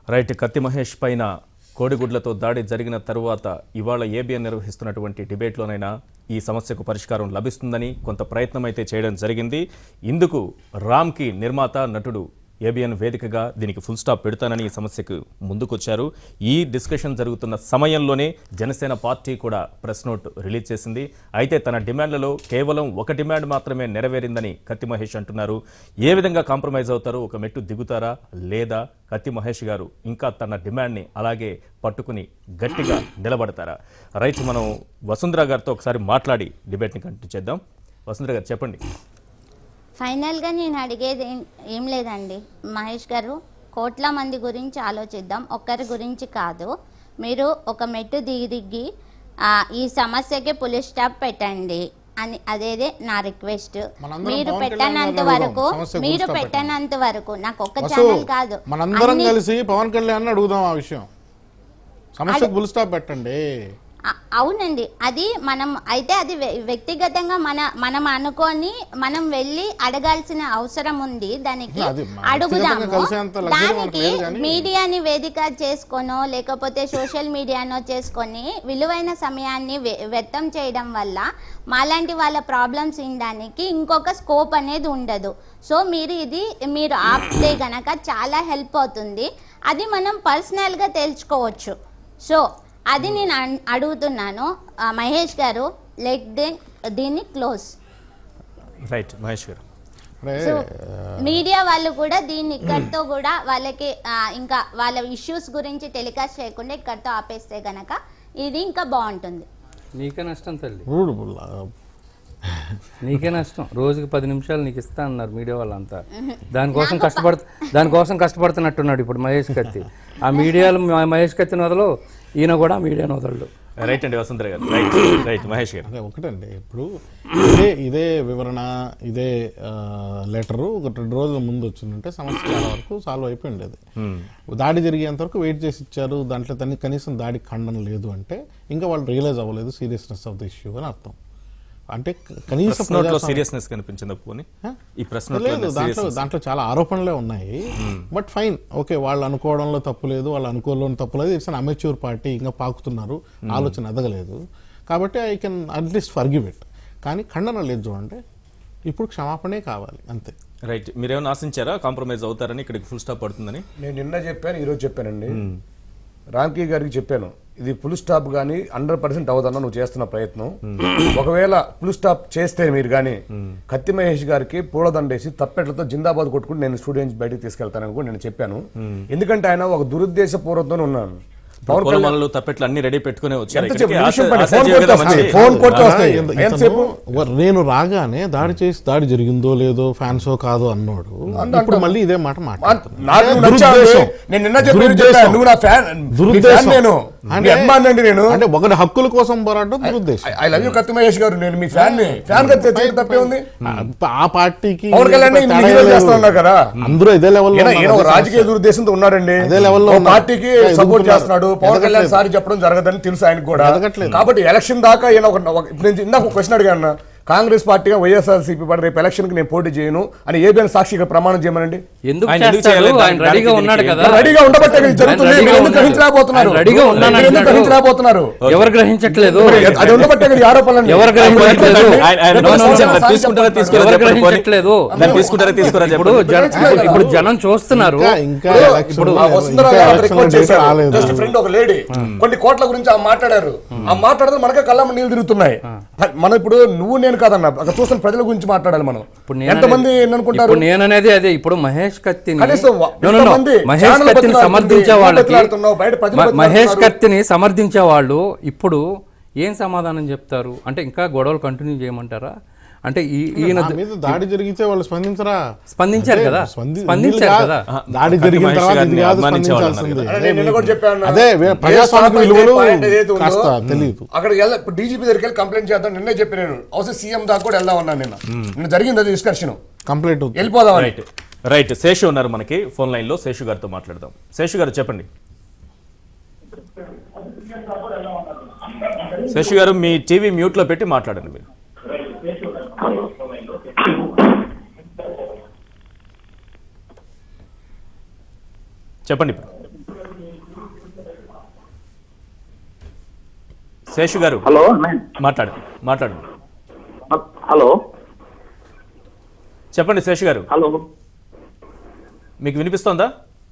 Right కత్తి మహేష్ పైన కోడిగుడ్లతో దాడి జరిగిన తరువాత ఇవాళ ఏబిఎన్ నిర్వహిస్తున్నటువంటి డిబేట్లోనైనా ఈ సమస్యకు పరిష్కారం లభిస్తుందని కొంత ప్రయత్నం అయితే చేయడం జరిగింది ఇందుకు రామ్కి నిర్మాత నటుడు ఏబిఎన్ వేదికగా దీనికి ఫుల్ స్టాప్ పెడతానని ఈ సమస్యకు ముందుకొచ్చారు ఈ డిస్కషన్ జరుగుతున్న సమయంలోనే జనసేన పార్టీ కూడా ప్రెస్ నోట్ రిలీజ్ చేసింది అయితే తన డిమాండ్లలో కేవలం ఒక డిమాండ్ మాత్రమే నెరవేరిందని కత్తి మహేష్ అంటున్నారు ఏ విధంగా కాంప్రమైజ్ అవుతారు ఒక మెట్టు దిగుతారా లేదా కత్తి మహేష్ గారు ఇంకా తన డిమాండ్ని అలాగే పట్టుకుని గట్టిగా నిలబడతారా రైట్ మనం వసుంధర గారితో ఒకసారి మాట్లాడి డిబేట్ని కంటిన్యూ చేద్దాం వసుంధర గారు చెప్పండి ఫైనల్గా నేను అడిగేది ఏం- ఏం లేదండి మహేష్ గారు కోట్ల మంది గురించి ఆలోచిద్దాం ఒక్కరి గురించి కాదు మీరు ఒక మెట్టు దిగి దిగి ఆ, ఈ సమస్యకి పులి స్టాప్ పెట్టండి అని అదేదే నా రిక్వెస్ట్ మనందరం మీరు పవన్ కళ్యాణ్ పెట్టనంత గారిని వరకు అడుగుదాం. సమస్య మీరు full stop పెట్టనంత వరకు నాకు ఒక్క వసు ఛానల్ కాదు మనందరం అన్ని- కలిసి పవన్ కళ్యాణ్ అడుగుదాం ఆ విషయం సమస్య ఫుల్ స్టాప్ పెట్టండి అ- అవునండి అది మనం అయితే అది వ్య- వ్యక్తిగతంగా మన మనం అనుకొని మనం వెళ్ళి అడగాల్సిన అవసరం ఉంది దానికి అది మన అడుగుదాము వ్యక్తిగతంగా కలిసేంత luxury మనకు దానికి లేదు కానీ. మీడియాని వేదిక చేసుకోనో లేకపోతే సోషల్ మీడియానో చేసుకొని విలువైన సమయాన్ని వ్య- వ్యర్థం చేయడం వల్ల మాలాంటి వాళ్ళ ప్రాబ్లమ్స్ వినడానికి ఇంకొక స్కోప్ అనేది ఉండదు సో మీరు ఇది మీరు ఆపితే గనక చాలా హెల్ప్ అవుతుంది అది మనం పర్సనల్గా తెలుసుకోవచ్చు సో అది నేను అన్- అడుగుతున్నాను ఆ, మహేష్ గారు లెట్ దెన్ దీన్ని క్లోజ్ రైట్ మహేష్ గారు అరే సో మీడియా వాళ్ళు కూడా దీన్ని ఇక్కడితో కూడా వాళ్ళకి ఆ, ఇంకా వాళ్ళ ఇష్యూస్ గురించి టెలికాస్ట్ చేయకుండా ఇక్కడితో ఆపేస్తే గనక ఇది ఇంకా బాగుంటుంది నీకే నష్టం తల్లి రూడ్ బుల్ల. నీకే నష్టం రోజుకి పది నిమిషాలు నీకు ఇస్తా అన్నారు మీడియా వాళ్ళంతా దానికోసం కష్టపడుతు దానికోసం కష్టపడుతున్నట్టున్నాడు ఇప్పుడు మహేష్ కత్తి ఆ మీడియాలో మ- మహేష్ కత్తిని వదలు ఈయన కూడా ఆ మీడియాను వదలడు రైట్ అండి వసుంధర గారు రైట్ రైట్ మహేష్ గారు అదే ఒకటండి ఇప్పుడు ఇదే ఇదే వివరణ ఇదే లెటరు ఒక రెండు రోజుల ముందు వచ్చిందంటే సమస్య చాలా వరకు సాల్వ్ అయిపోయి ఉండేది దాడి జరిగేంత వరకు వెయిట్ చేసి ఇచ్చారు దాంట్లో తన్ని కనీసం దాడి ఖండన లేదు అంటే ఇంకా వాళ్ళు రియలైజ్ అవ్వలేదు సీరియస్నెస్ ఆఫ్ ద ఇష్యూ అని అర్థం అంటే క- కనీసం ప్రెస్ నోట్ లో ప్రజాస్వామ్య- సీరియస్నెస్ కనిపించింది పోనీ ఈ ప్రెస్ నోట్ లేదు దాంట్లో దాంట్లో చాలా ఆరోపణలే ఉన్నాయి బట్ ఫైన్ ఓకే వాళ్ళు అనుకోవడంలో తప్పు లేదు వాళ్ళు అనుకోవడంలో తప్పు లేదు ఇట్స్ అన్ అమెచ్యూర్ పార్టీ ఇంకా పాకుతున్నారు ఆలోచన ఎదగలేదు కాబట్టి I can at least forgive it కానీ ఖండన లేదు చూడండి ఇప్పుడు క్షమాపణే కావాలి అంతే రైట్ మీరేమైనా ఆశించారా కాంప్రమైజ్ అవుతారని ఇక్కడికి ఫుల్ స్టాప్ పడుతుందని నేను నిన్న చెప్పాను ఈరోజు చెప్పానండి రామ్కీ గారికి చెప్పాను ఇది ఫుల్ స్టాప్ కానీ హండ్రెడ్ పర్సెంట్ అవదన్న నువ్వు చేస్తున్న ప్రయత్నం ఒకవేళ ఫుల్ స్టాప్ చేస్తే మీరు కానీ కత్తి మహేష్ గారికి పూలదండేసి తప్పెట్లతో జిందాబాద్ కొట్టుకుని నేను స్టూడియో బయటకు తీసుకెళ్తానని కూడా నేను చెప్పాను ఎందుకంటే ఆయన ఒక దురుద్దేశ పూర్వకంతో ఉన్నాను పవన్ కళ్యాణ్ పొలమలలు తప్పెట్లు అన్ని రెడీ పెట్టుకునే వచ్చారు ఎంత ఇక్కడికి. చెప్పు, ఆశ- నిమిషం పడి, ఫోన్ ఆశాజీవి కొడితే కదా వస్తాయి, మంచి- ఫోన్ కొడితే ఆ, వస్తాయి. ఎంత- ఎంతసేపు ఇతను నేను రాగానే దాడి చేసి దాడి జరిగిందో లేదో ఫ్యాన్సో కాదో అన్నాడు ఇప్పుడు మళ్ళీ ఇదే మాట మాట్లాడుతున్నాడు. నాకు నువ్వు నచ్చావు దురుద్దేశం. నేను నిన్న చెప్పాను దురుద్దేశం. చెప్పాను. నువ్వు నా ఫ్యాన్ నీ దురుద్దేశం. ఫ్యాన్ నేను అంటే- నీ అభిమాని అండి నేను అంటే ఒకటి హక్కుల కోసం పోరాటం దురుద్దేశం ఐ లవ్ యూ కత్తి మహేష్ గారు నేను మీ ఫ్యాన్ ని ఫ్యాన్ గా తెచ్చేది తప్పే ఉంది ఆ- ఆ పార్టీకి పవన్ కళ్యాణ్ ని తేడా నిజం లేదు. చేస్తా ఉన్నారు కదా అందరూ ఇదే లెవెల్లో ఈయన ఉన్నారు. ఈయన ఒక అదే రాజకీయ దురుద్దేశంతో ఉన్నాడండి అదే లెవెల్లో ఓ ఉన్నారు. పార్టీకి ఎదుగుతున్నారు. సపోర్ట్ చేస్తున్నాడు పవన్ కళ్యాణ్ ఎదగట్లేదు. సారి చెప్పడం జరగదని తెలుసు ఆయనకు కూడా ఎదగట్లేదు. కాబట్టి ఎలక్షన్ దాకా ఈయన ఒక ఒక- ఇప్పుడు నేను ఇందాక ఒక క్వశ్చన్ అడిగాను కాంగ్రెస్ పార్టీగా వైఎస్ఆర్సీపీ పార్టీ రేపు ఎలక్షన్ కి నేను పోటీ చేయను అని ఏబిఎన్ సాక్షిగా ప్రమాణం చేయమనండి ఎందుకు ఆయన ఎందుకు చేస్తాడు చేయలేదు? ఆయన దానికి రెడీగా దీనికి ఉన్నాడు కదా ఏంటి? రెడీగా ఉండబట్టే ఇది జరుగుతుంది ఆయన మీరు రెడీగా ఎందుకు ఉన్నాడు. గ్రహించలేకపోతున్నారు ఆయన రెడీగా ఉన్నాను మీరు ఎందుకు అంటున్నాడు. గ్రహించలేకపోతున్నారు ఎవరు గ్రహించట్లేదు అది ఉండబట్టే కదా ఈ ఆరోపణలు ఎవరు గ్రహించట్లేదు ఆయన- ఆయన No, no, no. మరి తీసుకుంటారా తీసుకోరా ఎవరు చెప్పండి పోనీ. గ్రహించట్లేదు దాన్ని తీసుకుంటారా తీసుకోరా ఇప్పుడు చెప్పండి జన- ఇప్పుడు జనం చూస్తున్నారు ఇంకా ఇంకా ఇప్పుడు ఎలక్షన్ ఆ వసుంధర ఇంకా గారు ఎలక్షన్ రిక్వెస్ట్ డేట్ చేశారు రాలేదు జస్ట్ ఫ్రెండ్ ఒక లేడీ కొన్ని కోట్ల గురించి ఆ మాట్లాడారు ఆ మాట్లాడదు మనకే కళ్ళమ్మ నీళ్ళు తిరుగుతున్నాయి మనం ఇప్పుడు నువ్వు నేను కాదన్న అక్కడ చూస్తున్న ప్రజల గురించి మాట్లాడాలి మనం ఇప్పుడు నేను ఎంతమంది అనేది- అనుకుంటారు ఇప్పుడు నేను అనేది అదే ఇప్పుడు మహేష్ కత్తిని కనీసం వ- No, no, no. ఎంతమంది మహేష్ ఛానల్ కత్తిని బతుకులాడుతుంది, సమర్థించే నువ్వు వాళ్ళకి బతుకులాడుతున్నావు, బయట ప్రజలు మ- మహేష్ బతుకులాడుతున్నారు. కత్తిని సమర్థించే వాళ్ళు ఇప్పుడు ఏం సమాధానం చెప్తారు అంటే ఇంకా గొడవలు కంటిన్యూ చేయమంటారా అంటే ఈ- ఈయన నా మీద దాడి జరిగితే వాళ్ళు స్పందించరా స్పందించారు అదే, కదా స్పంది- స్పందించారు వీళ్ళు కదా కాదు. దాడి కత్తి జరిగిన మహేష్ తర్వాత గారిని ఇది కాదు అభిమానించే వాళ్ళు స్పందించాల్సింది అరే, నేను నిన్న కూడా చెప్పాను అదే వే- ఏ ప్రజాస్వామిక స్థానం అయితే విలువలు పాయింట్ ఏదైతే ఉందో, కాస్త తెలియదు అక్కడికి వెళ్ళ ఇప్పుడు డీజీపీ దగ్గరికి వెళ్ళి కంప్లైంట్ చేద్దాం నిన్నే చెప్పి నేను అవసరం సీఎం దాకా కూడా వెళ్దాం అన్నాను నిన్న నిన్న జరిగింది అది డిస్కషన్ కంప్లీట్ వెళ్ళిపోదామని రైట్ రైట్ శేషు ఉన్నారు మనకి ఫోన్ లైన్ లో శేషు గారితో మాట్లాడదాం శేషు గారు చెప్పండి శేషు గారు మీ టీవీ మ్యూట్ లో పెట్టి మాట్లాడండి మీరు చెప్పండి ఇప్పుడు శేషు గారు హలో అన్నయ్య. మాట్లాడు మాట్లాడు హలో చెప్పండి శేషు గారు హలో మీకు వినిపిస్తోందా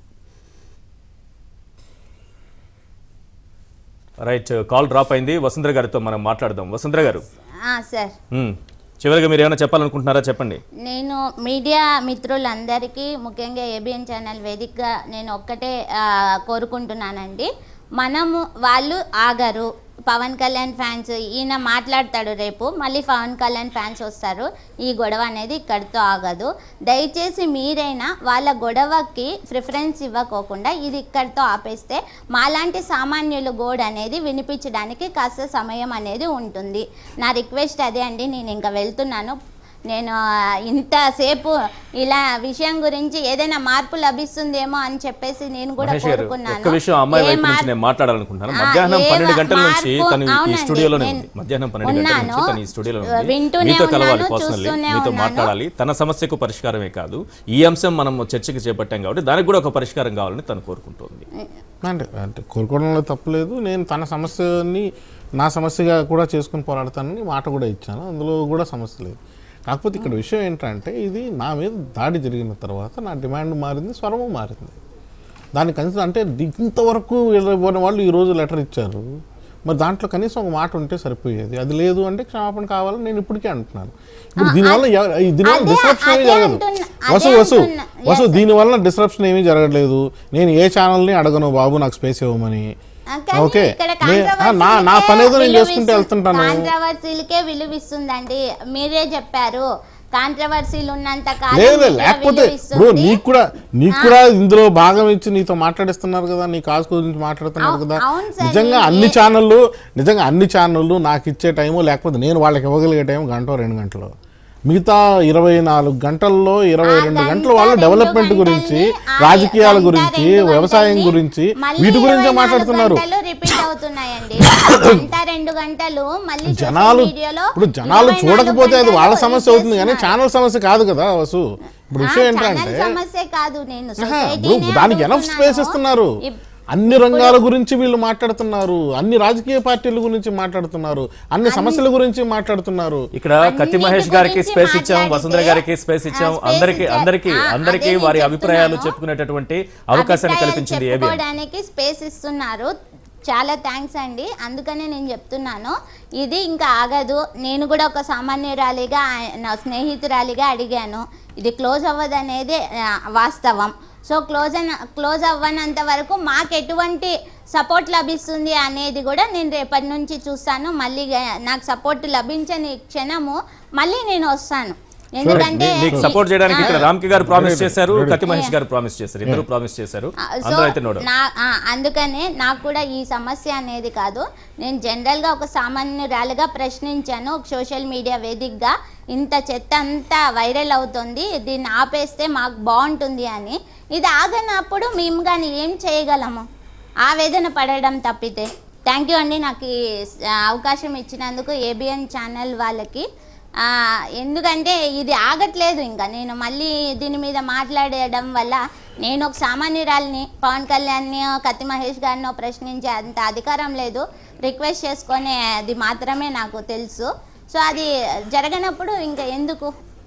రైట్ కాల్ డ్రాప్ అయింది వసుంధర గారితో మనం మాట్లాడదాం వసుంధర గారు ఆ, సార్ మ్మ్. చివరిగా మీరు ఏమైనా చెప్పాలనుకుంటున్నారా చెప్పండి నేను మీడియా మిత్రులందరికీ ముఖ్యంగా ఏబిఎన్ ఛానల్ వేదికగా నేను ఒక్కటే ఆ, కోరుకుంటున్నానండి మనము వాళ్ళు ఆగరు పవన్ కళ్యాణ్ ఫ్యాన్స్ ఈయన మాట్లాడతాడు రేపు మళ్ళీ పవన్ కళ్యాణ్ ఫ్యాన్స్ వస్తారు ఈ గొడవ అనేది ఇక్కడితో ఆగదు దయచేసి మీరైనా వాళ్ళ గొడవకి ప్రిఫరెన్స్ ఇవ్వకోకుండా ఇది ఇక్కడితో ఆపేస్తే మాలాంటి సామాన్యుల గోడ్ అనేది వినిపించడానికి కాస్త సమయం అనేది ఉంటుంది నా రిక్వెస్ట్ అదే అండి నేను ఇంకా వెళ్తున్నాను నేను ఆ, ఇంతసేపు ఇలా విషయం గురించి ఏదైనా మార్పు లభిస్తుందేమో అని చెప్పేసి నేను కూడా మహేష్ గారు కోరుకున్నాను ఒక్క విషయం ఆ అమ్మాయి ఏ వైపు నుంచి మార్- నేను మాట్లాడాలనుకుంటున్నాను ఆ, మధ్యాహ్నం ఏ పన్నెండు గంటల నుంచి మార్పు- తను ఈ అవునండి, స్టూడియోలోనే నేను ఉంది మధ్యాహ్నం పన్నెండు గంటల నుంచి ఉన్నాను, తను ఈ స్టూడియోలో ఉంది వింటూనే మీతో కలవాలి ఉన్నాను, పర్సనల్లీ చూస్తూనే మీతో ఉన్నాను. మాట్లాడాలి తన సమస్యకు పరిష్కారమే కాదు ఈ అంశం మనం చర్చకి చేపట్టాం కాబట్టి దానికి కూడా ఒక పరిష్కారం కావాలని తను కోరుకుంటోంది అంటే అంటే కోరుకోవడంలో తప్పలేదు నేను తన సమస్యని నా సమస్యగా కూడా చేసుకుని పోరాడతానని మాట కూడా ఇచ్చాను అందులో కూడా సమస్య లేదు కాకపోతే ఇక్కడ విషయం ఏంటంటే ఇది నా మీద దాడి జరిగిన తర్వాత నా డిమాండ్ మారింది స్వరము మారింది దాన్ని కనీసం అంటే ఇంతవరకు ఇవ్వని వాళ్ళు ఈరోజు లెటర్ ఇచ్చారు మరి దాంట్లో కనీసం ఒక మాట ఉంటే సరిపోయేది అది లేదు అంటే క్షమాపణ కావాలని నేను ఇప్పటికే అంటున్నాను ఇప్పుడు దీనివల్ల ఎవ- ఈ దీనివల్ల అదే- డిస్రప్షన్ ఏమీ అదే జరగదు అంటున్నా- వసు అదే వసు అంటున్నా. వసు Yes. దీనివల్ల డిస్రప్షన్ ఏమీ జరగట్లేదు నేను ఏ ఛానల్ని అడగను బాబు నాకు స్పేస్ ఇవ్వమని ఆ, కానీ ఓకే. ఇక్కడ నే- ఆ, నా- నా పని ఏదో నేను చేసుకుంటూ వెళ్తుంటాను. కాంట్రవర్సీలకే విలువిస్తుందండి మీరే చెప్పారు కాంట్రవర్సీలు ఉన్నంత కాలం లేదు మీడియా లేకపోతే విలువిస్తుంది. ఇప్పుడు నీకు కూడా నీకు కూడా ఇందులో భాగం ఇచ్చి నీతో మాట్లాడిస్తున్నారు కదా నీ కాజ్ గురించి మాట్లాడుతున్నారు అవు- కదా అవును సార్, నిజంగా నేను అన్ని ఏ- ఛానళ్ళు నిజంగా అన్ని ఛానళ్ళు నాకు ఇచ్చే టైము లేకపోతే నేను వాళ్ళకి ఇవ్వగలిగే టైం గంట రెండు గంటలు మిగతా ఇరవై నాలుగు గంటల్లో ఇరవై ఆ రెండు గంట, గంటలు వాళ్ళు రెండు డెవలప్మెంట్ గురించి గంటల్ని, ఆ రాజకీయాల గంట, గురించి రెండు వ్యవసాయం గంటల్ని గురించి మళ్ళీ వీటి గురించే 24 మాట్లాడుతున్నారు గంటలు రిపీట్ అవుతున్నాయండి గంట రెండు గంటలు మళ్ళీ social జనాలు మీడియాలో ఇప్పుడు జనాలు 24 చూడకపోతే అది వాళ్ళ గంటలు సమస్య అవుతుంది కానీ ఇచ్చేస్తున్నారు. ఛానల్ సమస్య కాదు కదా వసు ఇప్పుడు ఆ, విషయం ఛానల్ ఏంటంటే సమస్య కాదు నేను ఆహా, సొసైటీనే ఇప్పుడు దానికి ఎనఫ్ అడుగుతున్నాను. స్పేస్ ఇస్తున్నారు ఇప్- అన్ని రంగాల గురించి వీళ్ళు మాట్లాడుతున్నారు అన్ని రాజకీయ పార్టీల గురించి మాట్లాడుతున్నారు అన్ని సమస్యల గురించి మాట్లాడుతున్నారు ఇక్కడ కత్తి అన్నిటి మహేష్ గారికి గురించి స్పేస్ ఇచ్చాం మాట్లాడితే, వసుంధర గారికి స్పేస్ ఆ, ఇచ్చాం స్పేస్ అందరికి ఇచ్చా- అందరికి ఆ, అందరికి అదే వారి నేను అభిప్రాయాలు చెప్తున్నాను. చెప్పుకునేటటువంటి అవకాశాన్ని అభిప్రాయాలు కల్పించింది ఏబిఎన్ చెప్పుకోవడానికి స్పేస్ ఇస్తున్నారు చాలా థ్యాంక్స్ అండి అందుకనే నేను చెప్తున్నాను ఇది ఇంకా ఆగదు నేను కూడా ఒక సామాన్యురాలిగా ఆయ- నా స్నేహితురాలిగా అడిగాను ఇది క్లోజ్ అవ్వదనేది ఆ, వాస్తవం సో క్లోజ్ అన క్లోజ్ అవ్వనంత వరకు మాకు ఎటువంటి సపోర్ట్ లభిస్తుంది అనేది కూడా నేను రేపటి నుంచి చూస్తాను మళ్ళీ గా- నాకు సపోర్ట్ లభించని క్షణము మళ్ళీ నేను వస్తాను ఎందుకంటే మీ- మీకు సపోర్ట్ చేయడానికి ఇక్కడ రామ్కి గారు ప్రామిస్ చేశారు కత్తి మహేష్ గారు ప్రామిస్ చేశారు ఇద్దరు ప్రామిస్ చేశారు ఆ, సో అందరూ అయితే నోడు నా ఆ, అందుకనే నాకు కూడా ఈ సమస్య అనేది కాదు నేను జనరల్గా ఒక సామాన్యురాలుగా ప్రశ్నించాను సోషల్ మీడియా వేదికగా ఇంత చెత్త అంతా వైరల్ అవుతుంది దీన్ని ఆపేస్తే మాకు బాగుంటుంది అని ఇది ఆగనప్పుడు మేము కానీ ఏం చేయగలము ఆవేదన పడడం తప్పితే థ్యాంక్ యూ అండి నాకు ఈ ఆ, అవకాశం ఇచ్చినందుకు ఏబిఎన్ ఛానల్ వాళ్ళకి ఆ, ఎందుకంటే ఇది ఆగట్లేదు ఇంకా నేను మళ్ళీ దీని మీద మాట్లాడడం వల్ల నేను ఒక సామాన్యురాలిని పవన్ కళ్యాణ్ని కత్తి మహేష్ గారినో ప్రశ్నించే అంత అధికారం లేదు రిక్వెస్ట్ చేసుకునే అది మాత్రమే నాకు తెలుసు సో అది జరగనప్పుడు ఇంకా ఎందుకు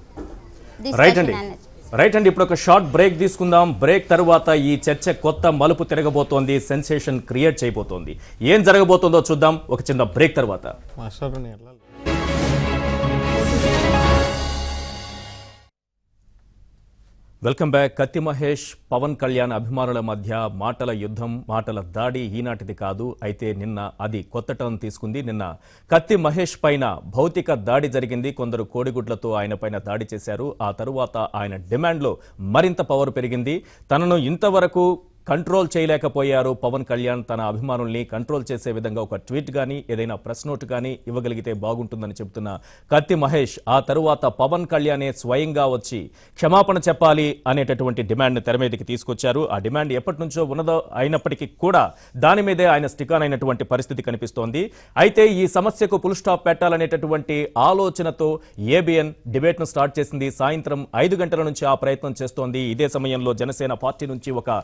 రైట్ అండి discussion అనేది. రైట్ అండి ఇప్పుడు ఒక షార్ట్ బ్రేక్ తీసుకుందాం బ్రేక్ తరువాత ఈ చర్చ కొత్త మలుపు తిరగబోతోంది సెన్సేషన్ క్రియేట్ చేయబోతోంది ఏం జరగబోతోందో చూద్దాం ఒక చిన్న బ్రేక్ తర్వాత మాస్టర్ నేను వెళ్ళాలి వెల్కమ్ బ్యాక్ కత్తి మహేష్ పవన్ కళ్యాణ్ అభిమానుల మధ్య మాటల యుద్ధం మాటల దాడి ఈనాటిది కాదు అయితే నిన్న అది కొత్త టర్న్ తీసుకుంది నిన్న కత్తి మహేష్ పైన భౌతిక దాడి జరిగింది కొందరు కోడిగుడ్లతో ఆయన పైన దాడి చేశారు ఆ తరువాత ఆయన డిమాండ్లో మరింత పవర్ పెరిగింది తనను ఇంతవరకు కంట్రోల్ చేయలేకపోయారు పవన్ కళ్యాణ్ తన అభిమానుల్ని కంట్రోల్ చేసే విధంగా ఒక ట్వీట్ కానీ ఏదైనా ప్రెస్ నోట్ కానీ ఇవ్వగలిగితే బాగుంటుందని చెబుతున్న కత్తి మహేష్ ఆ తరువాత పవన్ కళ్యాణే స్వయంగా వచ్చి క్షమాపణ చెప్పాలి అనేటటువంటి డిమాండ్ను తెర మీదకి తీసుకొచ్చారు ఆ డిమాండ్ ఎప్పటి నుంచో ఉన్నదో అయినప్పటికీ కూడా దాని మీదే ఆయన స్టికాన్ అయినటువంటి పరిస్థితి కనిపిస్తోంది అయితే ఈ సమస్యకు పుల్ స్టాప్ పెట్టాలనేటటువంటి ఆలోచనతో ఏబిఎన్ డిబేట్ను స్టార్ట్ చేసింది సాయంత్రం ఐదు గంటల నుంచి ఆ ప్రయత్నం చేస్తోంది ఇదే సమయంలో జనసేన పార్టీ నుంచి ఒక ప్రెస్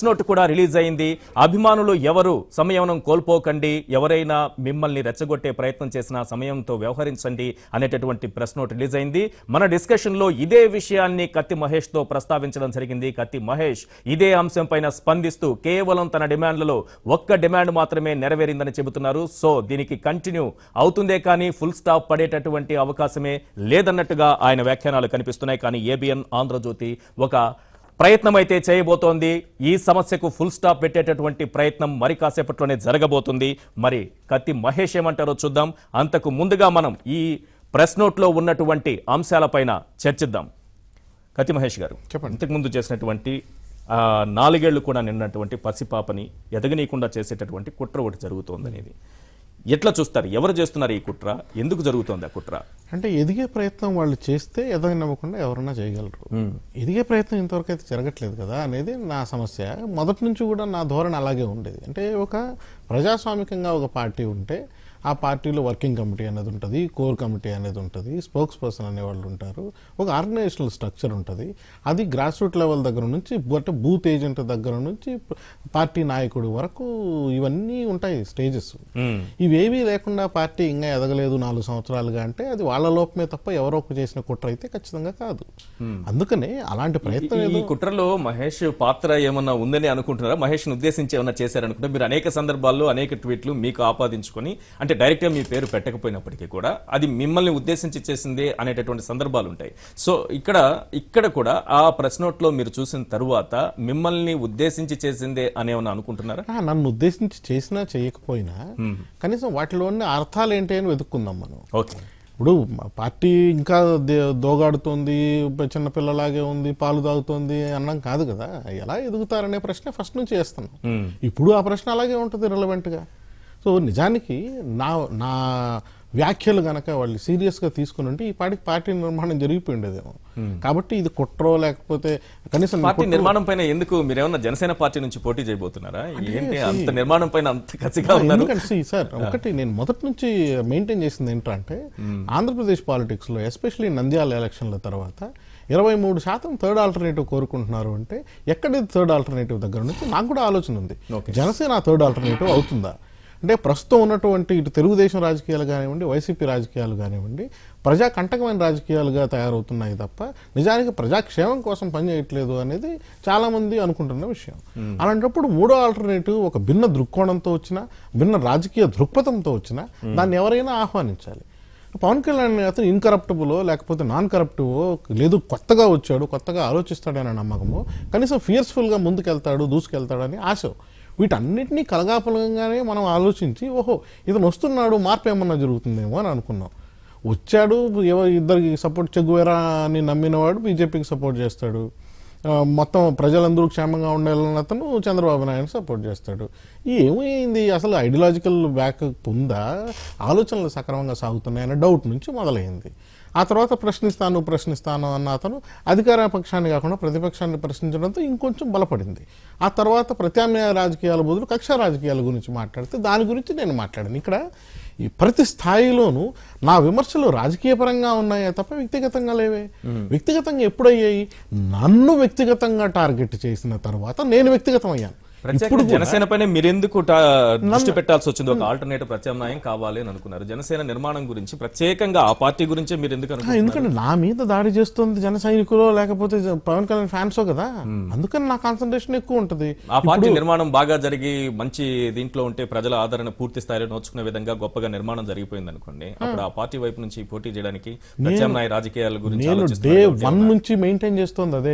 ప్రెస్ నోట్ కూడా రిలీజ్ అయింది అభిమానులు ఎవరు సంయమనం కోల్పోకండి ఎవరైనా మిమ్మల్ని రెచ్చగొట్టే ప్రయత్నం చేసినా సమయంతో వ్యవహరించండి అనేటటువంటి ప్రెస్ నోట్ రిలీజ్ అయింది మన డిస్కషన్ లో ఇదే విషయాన్ని కత్తి మహేష్ తో ప్రస్తావించడం జరిగింది కత్తి మహేష్ ఇదే అంశం పైన స్పందిస్తూ కేవలం తన డిమాండ్లలో ఒక్క డిమాండ్ మాత్రమే నెరవేరిందని చెబుతున్నారు సో దీనికి కంటిన్యూ అవుతుందే కానీ ఫుల్ స్టాప్ పడేటటువంటి అవకాశమే లేదన్నట్టుగా ఆయన వ్యాఖ్యానాలు కనిపిస్తున్నాయి కానీ ఏబిఎన్ ఆంధ్రజ్యోతి ఒక ప్రయత్నం అయితే చేయబోతోంది ఈ సమస్యకు ఫుల్ స్టాప్ పెట్టేటటువంటి ప్రయత్నం మరి కాసేపట్లోనే జరగబోతుంది మరి కత్తి మహేష్ ఏమంటారో చూద్దాం అంతకు ముందుగా మనం ఈ ప్రెస్ నోట్లో ఉన్నటువంటి అంశాలపైన చర్చిద్దాం కత్తి మహేష్ గారు చెప్పండి. ఇంతకుముందు చేసినటువంటి ఆ, నాలుగేళ్లు కూడా నిన్నటువంటి పసిపాపని ఎదగనీయకుండా చేసేటటువంటి కుట్ర ఒకటి జరుగుతోందనేది ఎట్లా చూస్తారు ఎవరు చేస్తున్నారు ఈ కుట్ర ఎందుకు జరుగుతోంది ఆ కుట్ర అంటే ఎదిగే ప్రయత్నం వాళ్ళు చేస్తే ఎదగనివ్వకుండా ఎవరన్నా చేయగలరు ఎదిగే ప్రయత్నం ఇంతవరకు అయితే జరగట్లేదు కదా అనేది నా సమస్య మొదటి నుంచి కూడా నా ధోరణి అలాగే ఉండేది అంటే ఒక ప్రజాస్వామికంగా ఒక పార్టీ ఉంటే ఆ పార్టీలో వర్కింగ్ కమిటీ అనేది ఉంటుంది కోర్ కమిటీ అనేది ఉంటుంది స్పోక్స్ పర్సన్ అనేవాళ్ళు ఉంటారు ఒక ఆర్గనైజేషనల్ స్ట్రక్చర్ ఉంటుంది అది గ్రాస్ రూట్ లెవెల్ దగ్గర నుంచి అంటే బూత్ ఏజెంట్ దగ్గర నుంచి పార్టీ నాయకుడు వరకు ఇవన్నీ ఉంటాయి స్టేజెస్ ఇవేవీ లేకుండా పార్టీ ఇంకా ఎదగలేదు నాలుగు సంవత్సరాలుగా అంటే అది వాళ్ళ లోపమే తప్ప ఎవరో ఒకరు చేసిన కుట్ర అయితే ఖచ్చితంగా కాదు అందుకనే అలాంటి ప్రయత్నం ఈ ఏదో కుట్రలో మహేష్ పాత్ర ఏమన్నా ఉందని అనుకుంటున్నారా మహేష్ ఉద్దేశించి ఏమన్నా చేశారనుకుంటే మీరు అనేక సందర్భాల్లో అనేక ట్వీట్లు మీకు ఆపాదించుకొని అంటే డైరెక్ట్ గా మీ పేరు పెట్టకపోయినప్పటికీ కూడా అది మిమ్మల్ని ఉద్దేశించి చేసిందే అనేటటువంటి సందర్భాలు ఉంటాయి సో ఇక్కడ ఇక్కడ కూడా ఆ ప్రెస్ నోట్ లో మీరు చూసిన తరువాత మిమ్మల్ని ఉద్దేశించి చేసిందే అని ఏమన్నా అనుకుంటున్నారా ఆ, నన్ను ఉద్దేశించి చేసినా చేయకపోయినా కనీసం వాటిలో ఉన్న అర్థాలు ఏంటి అని వెతుక్కుందాం మనం ఓకే ఇప్పుడు మా పార్టీ ఇంకా దే- దోగాడుతోంది చిన్నపిల్లలాగే ఉంది పాలు తాగుతోంది అన్నం కాదు కదా ఎలా ఎదుగుతారనే ప్రశ్న ఫస్ట్ నుంచి వేస్తున్నాం ఇప్పుడు ఆ ప్రశ్న అలాగే ఉంటుంది relevant గా సో నిజానికి నా నా వ్యాఖ్యలు గనక వాళ్ళు సీరియస్ గా తీసుకుని ఉంటే ఈ పార్టీకి పార్టీ నిర్మాణం జరిగిపోయి ఉండేదేమో కాబట్టి ఇది కుట్రో లేకపోతే కనీసం పార్టీ కుట్రో- నిర్మాణం పైన ఎందుకు మీరేమన్నా జనసేన పార్టీ నుంచి పోటీ చేయబోతున్నారా ఏంటి అంత నిర్మాణం పైన అంత కసిగా ఉన్నారు ఎందుకంటే see, సార్ ఒకటి నేను మొదటి నుంచి మెయింటైన్ చేసింది ఏంటంటే ఆంధ్రప్రదేశ్ పాలిటిక్స్ లో ఎస్పెషలీ నంద్యాల ఎలక్షన్ల తర్వాత ఇరవై మూడు శాతం థర్డ్ ఆల్టర్నేటివ్ కోరుకుంటున్నారు అంటే ఎక్కడి థర్డ్ ఆల్టర్నేటివ్ దగ్గర నుంచి నాకు కూడా ఆలోచన ఉంది జనసేన థర్డ్ ఆల్టర్నేటివ్ అవుతుందా అంటే ప్రస్తుతం ఉన్నటువంటి ఇటు తెలుగుదేశం రాజకీయాలు కానివ్వండి వైసీపీ రాజకీయాలు కానివ్వండి ప్రజా కంటకమైన రాజకీయాలుగా తయారవుతున్నాయి తప్ప నిజానికి ప్రజాక్షేమం కోసం పనిచేయట్లేదు అనేది చాలా మంది అనుకుంటున్న విషయం అలాంటప్పుడు మూడో ఆల్టర్నేటివ్ ఒక భిన్న దృక్కోణంతో వచ్చిన భిన్న రాజకీయ దృక్పథంతో వచ్చిన దాన్ని ఎవరైనా ఆహ్వానించాలి పవన్ కళ్యాణ్ అతను ఇన్కరప్టబులో లేకపోతే నాన్ కరప్టివో లేదు కొత్తగా వచ్చాడు కొత్తగా ఆలోచిస్తాడనే నమ్మకము కనీసం ఫియర్స్ఫుల్గా ముందుకెళ్తాడు దూసుకెళ్తాడని ఆశ వీటన్నిటినీ కలగాపలకంగానే మనం ఆలోచించి ఓహో ఇతను వస్తున్నాడు మార్పు ఏమన్నా జరుగుతుందేమో అని అనుకున్నాం వచ్చాడు ఎవ- ఇద్దరికి సపోర్ట్ చెగువేరా అని నమ్మినవాడు బీజేపీకి సపోర్ట్ చేస్తాడు ఆ, మొత్తం ప్రజలందరూ క్షేమంగా ఉండాలని అతను చంద్రబాబు నాయుడు సపోర్ట్ చేస్తాడు ఏమైంది అసలు ఐడియాలజికల్ బ్యాక్ ఉందా ఆలోచనలు సక్రమంగా సాగుతున్నాయనే డౌట్ నుంచి మొదలైంది ఆ తర్వాత ప్రశ్నిస్తాను ప్రశ్నిస్తాను అన్న అతను అధికార పక్షాన్ని కాకుండా ప్రతిపక్షాన్ని ప్రశ్నించడంతో ఇంకొంచెం బలపడింది ఆ తర్వాత ప్రత్యామ్నాయ రాజకీయాల బదులు కక్ష రాజకీయాల గురించి మాట్లాడితే దాని గురించి నేను మాట్లాడాను ఇక్కడ ఈ ప్రతి స్థాయిలోనూ నా విమర్శలు రాజకీయ పరంగా ఉన్నాయే తప్ప వ్యక్తిగతంగా లేవే వ్యక్తిగతంగా ఎప్పుడయ్యాయి నన్ను వ్యక్తిగతంగా టార్గెట్ చేసిన తర్వాత నేను వ్యక్తిగతం అయ్యాను ప్రత్యేకంగా జనసేన పైన మీరెందుకు టా- దృష్టి పెట్టాల్సి వచ్చింది ఒక ఆల్టర్నేటివ్ ప్రత్యామ్నాయం కావాలి అని అనుకున్నారు జనసేన నిర్మాణం గురించి ప్రత్యేకంగా ఆ పార్టీ గురించే మీరు ఎందుకు ఆ, అనుకుంటున్నారు ఎందుకంటే నా మీద దాడి చేస్తుంది జన సైనికులు లేకపోతే జ- పవన్ కళ్యాణ్ ఫ్యాన్సో కదా అందుకని నా కాన్సన్ట్రేషన్ ఎక్కువ ఉంటుంది ఆ పార్టీ నిర్మాణం బాగా జరిగి మంచి దీంట్లో ఉంటే ప్రజల ఆదరణ పూర్తి స్థాయిలో నోచుకునే విధంగా గొప్పగా నిర్మాణం జరిగిపోయింది అనుకోండి అప్పుడు ఆ పార్టీ వైపు నుంచి పోటీ చేయడానికి ప్రత్యామ్నాయ రాజకీయాల గురించి నేను డే ఆలోచిస్తున్నారు వన్ నుంచి మెయింటైన్ చేస్తుంది అదే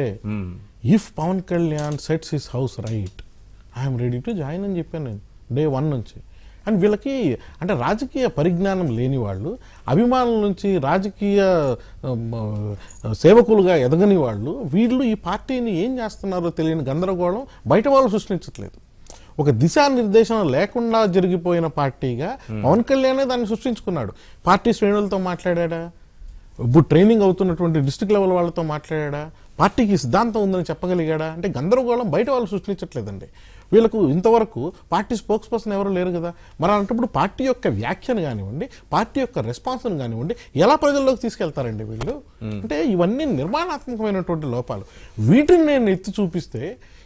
if Pawan Kalyan sets his house right I'm ready to join అని చెప్పాను నేను డే వన్ నుంచి అండ్ వీళ్ళకి అంటే రాజకీయ పరిజ్ఞానం లేని వాళ్ళు అభిమానుల నుంచి రాజకీయ ఉమ్, సేవకులుగా ఎదగని వాళ్ళు వీళ్ళు ఈ పార్టీని ఏం చేస్తున్నారో తెలియని గందరగోళం బయట వాళ్ళు సృష్టించట్లేదు ఒక దిశానిర్దేశం లేకుండా జరిగిపోయిన పార్టీగా పవన్ కళ్యాణే దాన్ని సృష్టించుకున్నాడు పార్టీ శ్రేణులతో మాట్లాడా ఇప్పుడు ట్రైనింగ్ అవుతున్నటువంటి డిస్ట్రిక్ట్ లెవెల్ వాళ్ళతో మాట్లాడా పార్టీకి సిద్ధాంతం ఉందని చెప్పగలిగాడా అంటే గందరగోళం బయట వాళ్ళు సృష్టించట్లేదండి వీళ్ళకు ఇంతవరకు పార్టీ స్పోక్స్ పర్సన్ ఎవరు లేరు కదా మరి అలాంటప్పుడు పార్టీ యొక్క వ్యాఖ్యను కానివ్వండి పార్టీ యొక్క రెస్పాన్స్ను కానివ్వండి ఎలా ప్రజల్లోకి తీసుకెళ్తారండి వీళ్ళు అంటే ఇవన్నీ నిర్మాణాత్మకమైనటువంటి లోపాలు వీటిని నేను ఎత్తి చూపిస్తే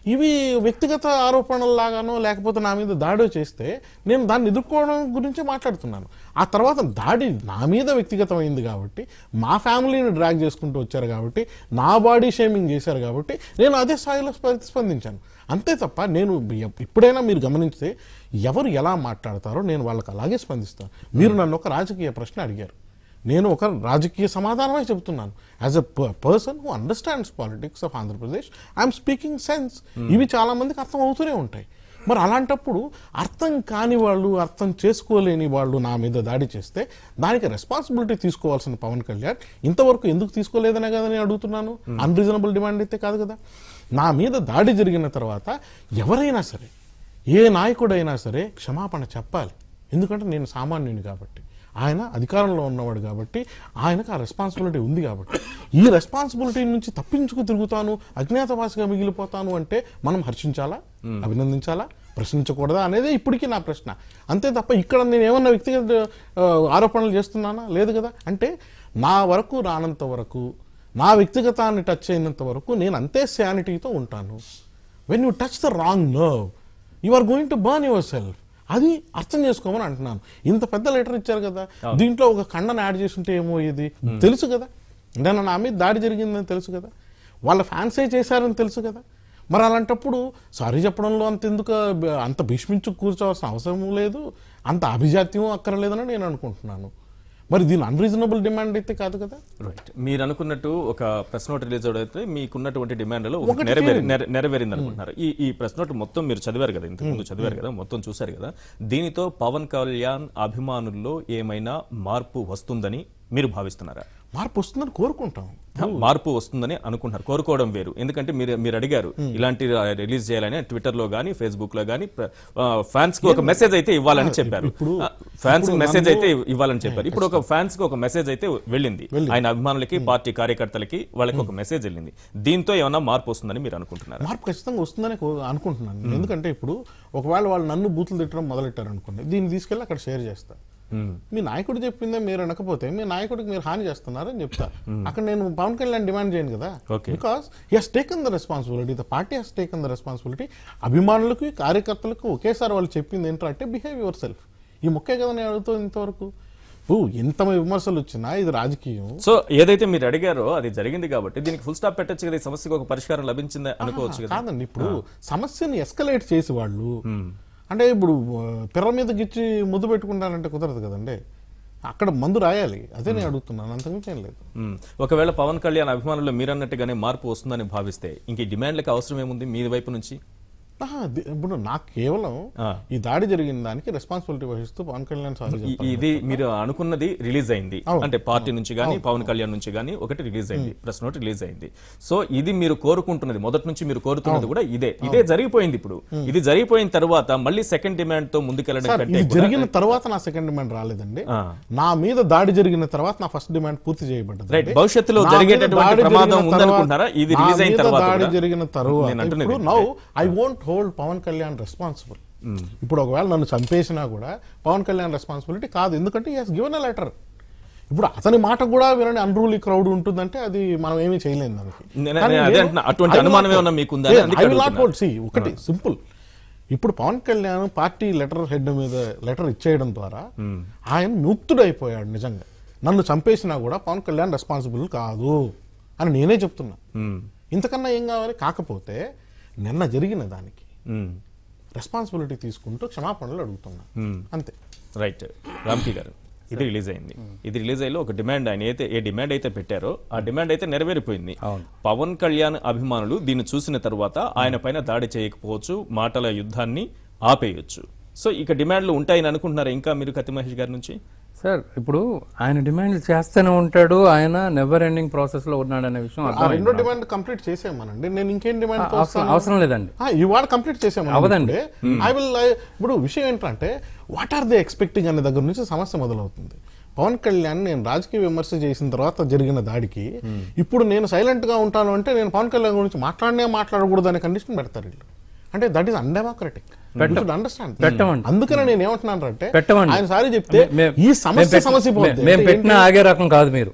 ఇవి వ్యక్తిగత ఆరోపణల్లాగానో లేకపోతే నా మీద దాడో చేస్తే నేను దాన్ని ఎదుర్కోవడం గురించి మాట్లాడుతున్నాను ఆ తర్వాత దాడి నా మీద వ్యక్తిగతమైంది కాబట్టి మా ఫ్యామిలీని డ్రాగ్ చేసుకుంటూ వచ్చారు కాబట్టి నా బాడీ షేమింగ్ చేశారు కాబట్టి నేను అదే స్థాయిలో ప్రతిస్పందించాను అంతే తప్ప నేను ఎప్- ఇప్పుడైనా మీరు గమనిస్తే ఎవరు ఎలా మాట్లాడతారో నేను వాళ్ళకి అలాగే స్పందిస్తాను మీరు నన్ను ఒక రాజకీయ ప్రశ్న అడిగారు నేను ఒక రాజకీయ సమాధానమే చెబుతున్నాను as a person who understands politics of Andhra Pradesh I'm speaking sense ఇవి చాలా మందికి అర్థం అవుతూనే ఉంటాయి మరి అలాంటప్పుడు అర్థం కాని వాళ్ళు అర్థం చేసుకోలేని వాళ్ళు నా మీద దాడి చేస్తే దానికి రెస్పాన్సిబిలిటీ తీసుకోవాల్సిన పవన్ కళ్యాణ్ ఇంతవరకు ఎందుకు తీసుకోలేదనే కదా నేను అడుగుతున్నాను అన్రీజనబుల్ డిమాండ్ అయితే కాదు కదా నా మీద దాడి జరిగిన తర్వాత ఎవరైనా సరే ఏ నాయకుడైనా సరే క్షమాపణ చెప్పాలి ఎందుకంటే నేను సామాన్యుని కాబట్టి ఆయన అధికారంలో ఉన్నవాడు కాబట్టి ఆయనకు ఆ రెస్పాన్సిబిలిటీ ఉంది కాబట్టి ఈ రెస్పాన్సిబిలిటీ నుంచి తప్పించుకు తిరుగుతాను అజ్ఞాతవాసిగా మిగిలిపోతాను అంటే మనం హర్షించాలా అభినందించాలా ప్రశ్నించకూడదా అనేది ఇప్పటికీ నా ప్రశ్న అంతే తప్ప ఇక్కడ నేను ఏమన్నా వ్యక్తిగత ఆ, ఆరోపణలు చేస్తున్నానా లేదు కదా అంటే నా వరకు రానంత వరకు నా వ్యక్తిగతాన్ని టచ్ అయినంత వరకు నేను అంతే శానిటీతో ఉంటాను when you touch the wrong nerve you are going to burn yourself అది అర్థం చేసుకోమని అంటున్నాను ఇంత పెద్ద లెటర్ ఇచ్చారు కదా దీంట్లో ఒక ఖండన యాడ్ చేస్తుంటే ఏమో ఇది తెలుసు కదా అంటే నా మీద దాడి జరిగిందని తెలుసు కదా వాళ్ళ ఫ్యాన్సే చేశారని తెలుసు కదా మరి అలాంటప్పుడు సారీ చెప్పడంలో అంత ఎందుకు బ- అంత భీష్మించు కూర్చోవాల్సిన అవసరం లేదు అంత అభిజాత్యం అక్కర్లేదని నేను అనుకుంటున్నాను మరి దీని అన్రీజనబుల్ డిమాండ్ అయితే కాదు కదా రైట్ మీరు అనుకున్నట్టు ఒక ప్రెస్ నోట్ రిలీజ్ అయితే మీకున్నటువంటి డిమాండ్లలో ఒకటి నెరవేరి నెర- నెరవేరింది అనుకుంటున్నారు ఈ ఈ ప్రెస్ నోట్ మొత్తం మీరు చదివారు కదా ఇంతకు ముందు చదివారు కదా మొత్తం చూశారు కదా దీనితో పవన్ కళ్యాణ్ అభిమానుల్లో ఏమైనా మార్పు వస్తుందని మీరు భావిస్తున్నారా మార్పు వస్తుందని కోరుకుంటాం మార్పు వస్తుందని అనుకుంటున్నారు కోరుకోవడం వేరు ఎందుకంటే మీరు మీరు అడిగారు ఇలాంటి రిలీజ్ చేయాలని ట్విట్టర్ లో గానీ ఫేస్బుక్ లో గానీ ఫ్యాన్స్ కి ఒక మెసేజ్ అయితే ఇవ్వాలని చెప్పారు ఫ్యాన్స్ కి మెసేజ్ అయితే ఇవ్వాలని చెప్పారు ఇప్పుడు ఒక ఫ్యాన్స్ కి ఒక మెసేజ్ అయితే వెళ్ళింది ఆయన అభిమానులకి పార్టీ కార్యకర్తలకి వాళ్ళకి ఒక మెసేజ్ వెళ్ళింది దీంతో ఏమైనా మార్పు వస్తుందని మీరు అనుకుంటున్నారు మార్పు ఖచ్చితంగా వస్తుందని కో- అనుకుంటున్నాను ఎందుకంటే ఇప్పుడు ఒకవేళ వాళ్ళు నన్ను బూతులు తిట్టడం మొదలెట్టారు అనుకోండి దీన్ని తీసుకెళ్ళి అక్కడ షేర్ చేస్తా మీ నాయకుడు చెప్పిందే మీరు అనకపోతే మీ నాయకుడికి మీరు హాని చేస్తున్నారని చెప్తా అక్కడ నేను పవన్ కళ్యాణ్ డిమాండ్ చేయను కదా Okay. Because he's taken the responsibility the party he's taken the responsibility అభిమానులకు కార్యకర్తలకు ఒకేసారి వాళ్ళు చెప్పింది ఏంటంటే బిహేవ్ యువర్ సెల్ఫ్ ఈ మొక్కే కదా నేను అడుగుతూ ఇంతవరకు ఓ, ఎంత విమర్శలు వచ్చినా ఇది రాజకీయం సో ఏదైతే మీరు అడిగారో అది జరిగింది కాబట్టి దీనికి ఫుల్ స్టాప్ పెట్టొచ్చు కదా ఈ సమస్యకు ఒక పరిష్కారం లభించింది అనుకోవచ్చు కదా కాదండి ఇప్పుడు సమస్యని ఎస్కలేట్ చేసి వాళ్ళు అంటే ఇప్పుడు ఆ, పిర్ర మీద గిచ్చి ముద్దు పెట్టుకుంటానంటే కుదరదు కదండి అక్కడ మందు రాయాలి అదే నేను అడుగుతున్నాను అంతకుమించి ఏం లేదు మ్మ్. ఒకవేళ పవన్ కళ్యాణ్ అభిమానులు మీరన్నట్టుగానే మార్పు వస్తుందని భావిస్తే ఇంక ఈ డిమాండ్లకు అవసరం ఏముంది మీ వైపు నుంచి ఆహా, ది- ఇప్పుడు నాకు కేవలం ఆ. ఈ దాడి జరిగిన దానికి రెస్పాన్సిబిలిటీ వహిస్తూ పవన్ కళ్యాణ్ సారీ ఈ- ఇది మీరు అనుకున్నది రిలీజ్ అయింది అంటే పార్టీ నుంచి గానీ పవన్ కళ్యాణ్ నుంచి గానీ ఒకటి రిలీజ్ అయింది ప్రెస్ నోట్ రిలీజ్ అయింది సో ఇది మీరు కోరుకుంటున్నది మొదటి నుంచి మీరు కోరుతున్నది కూడా ఇదే ఇదే జరిగిపోయింది ఇప్పుడు ఇది జరిగిపోయిన తర్వాత మళ్ళీ సెకండ్ డిమాండ్ తో ముందుకెళ్ళడం సార్ కంటే ఇది కూడా- జరిగిన తర్వాత నా సెకండ్ డిమాండ్ రాలేదండి ఆ. నా మీద దాడి జరిగిన తర్వాత నా ఫస్ట్ డిమాండ్ పూర్తి చేయబడ్డది Right. భవిష్యత్తులో జరిగేటటువంటి ప్రమాదం ఉందనుకుంటున్నారా? ఇది release అయిన తర్వాత దాడి కూడా? జరిగిన తర్వాత నేను అంటున్నది ఇప్పుడు now I won't hold Pawan Kalyan responsible ఇప్పుడు ఒకవేళ నన్ను చంపేసినా కూడా పవన్ కళ్యాణ్ రెస్పాన్సిబిలిటీ కాదు ఎందుకంటే హెస్ గివెన్ అ లెటర్ ఇప్పుడు అతని మాట కూడా వినని అన్రూలీ క్రౌడ్ ఉంటుందంటే అది మనం ఏమీ చేయలేము దానికి నేను- కానీ నేను అదే నేను- అంటున్నా. అటువంటి I will అనుమానం not ఏమన్నా hold. మీకుందా అని Yeah, అందుకే I will not అడుగుతున్నా. hold. See, ఒకటి సింపుల్ ఇప్పుడు Pawan Kalyan party letter head మీద లెటర్ ఇచ్చేయడం ద్వారా ఆయన ముక్తుడైపోయాడు నిజంగా నన్ను చంపేసినా కూడా పవన్ కళ్యాణ్ రెస్పాన్సిబుల్ కాదు అని నేనే చెప్తున్నా మ్మ్. ఇంతకన్నా ఏం కావాలి కాకపోతే నిన్న జరిగిన దానికి మ్మ్. రెస్పాన్సిబిలిటీ తీసుకుంటూ క్షమాపణలు అడుగుతున్నా అంతే రైట్ రామ్కి గారు ఇది రిలీజ్ అయింది ఇది రిలీజ్ అయ్యి ఒక డిమాండ్ ఆయన అయితే ఏ డిమాండ్ అయితే పెట్టారో ఆ డిమాండ్ అయితే నెరవేరిపోయింది పవన్ కళ్యాణ్ అభిమానులు దీన్ని చూసిన తర్వాత ఆయన పైన దాడి చేయకపోవచ్చు మాటల యుద్ధాన్ని ఆపేయొచ్చు సో ఇక డిమాండ్లు ఉంటాయని అనుకుంటున్నారా ఇంకా మీరు కత్తి మహేష్ గారి నుంచి సార్ ఇప్పుడు ఆయన డిమాండ్లు చేస్తూనే ఉంటాడు ఆయన నెవర్ ఎండింగ్ ప్రాసెస్ లో ఉన్నాడు అనే విషయం ఆ అర్థమైంది రెండో డిమాండ్ కంప్లీట్ చేసామనండి నేను ఇంకేం డిమాండ్ అవసరం అవసరం లేదండి ఇవాళ కంప్లీట్ చేసాము అవదండి. ఐ విల్ ఇప్పుడు విషయం ఏంటంటే వాట్ ఆర్ దే ఎక్స్పెక్టింగ్ అనే దగ్గర నుంచి సమస్య మొదలవుతుంది పవన్ కళ్యాణ్ నేను రాజకీయ విమర్శ చేసిన తర్వాత జరిగిన దాడికి ఇప్పుడు నేను సైలెంట్ గా ఉంటాను అంటే నేను పవన్ కళ్యాణ్ గురించి మాట్లాడనే మాట్లాడకూడదు అనే కండిషన్ పెడతారు వీళ్ళు అంటే దట్ ఈస్ అన్డెమోక్రటిక్ అండర్స్టాండ్ పెట్టమండి. అందుకనే నేను ఏమంటున్నాను అంటే పెట్టమండి ఆయన సారీ చెప్తే మే- మే- ఈ సమస్య మేము సమస్య పెట్- పోద్ది. మేము అంటే పెట్టిన ఆగే రకం కాదు మీరు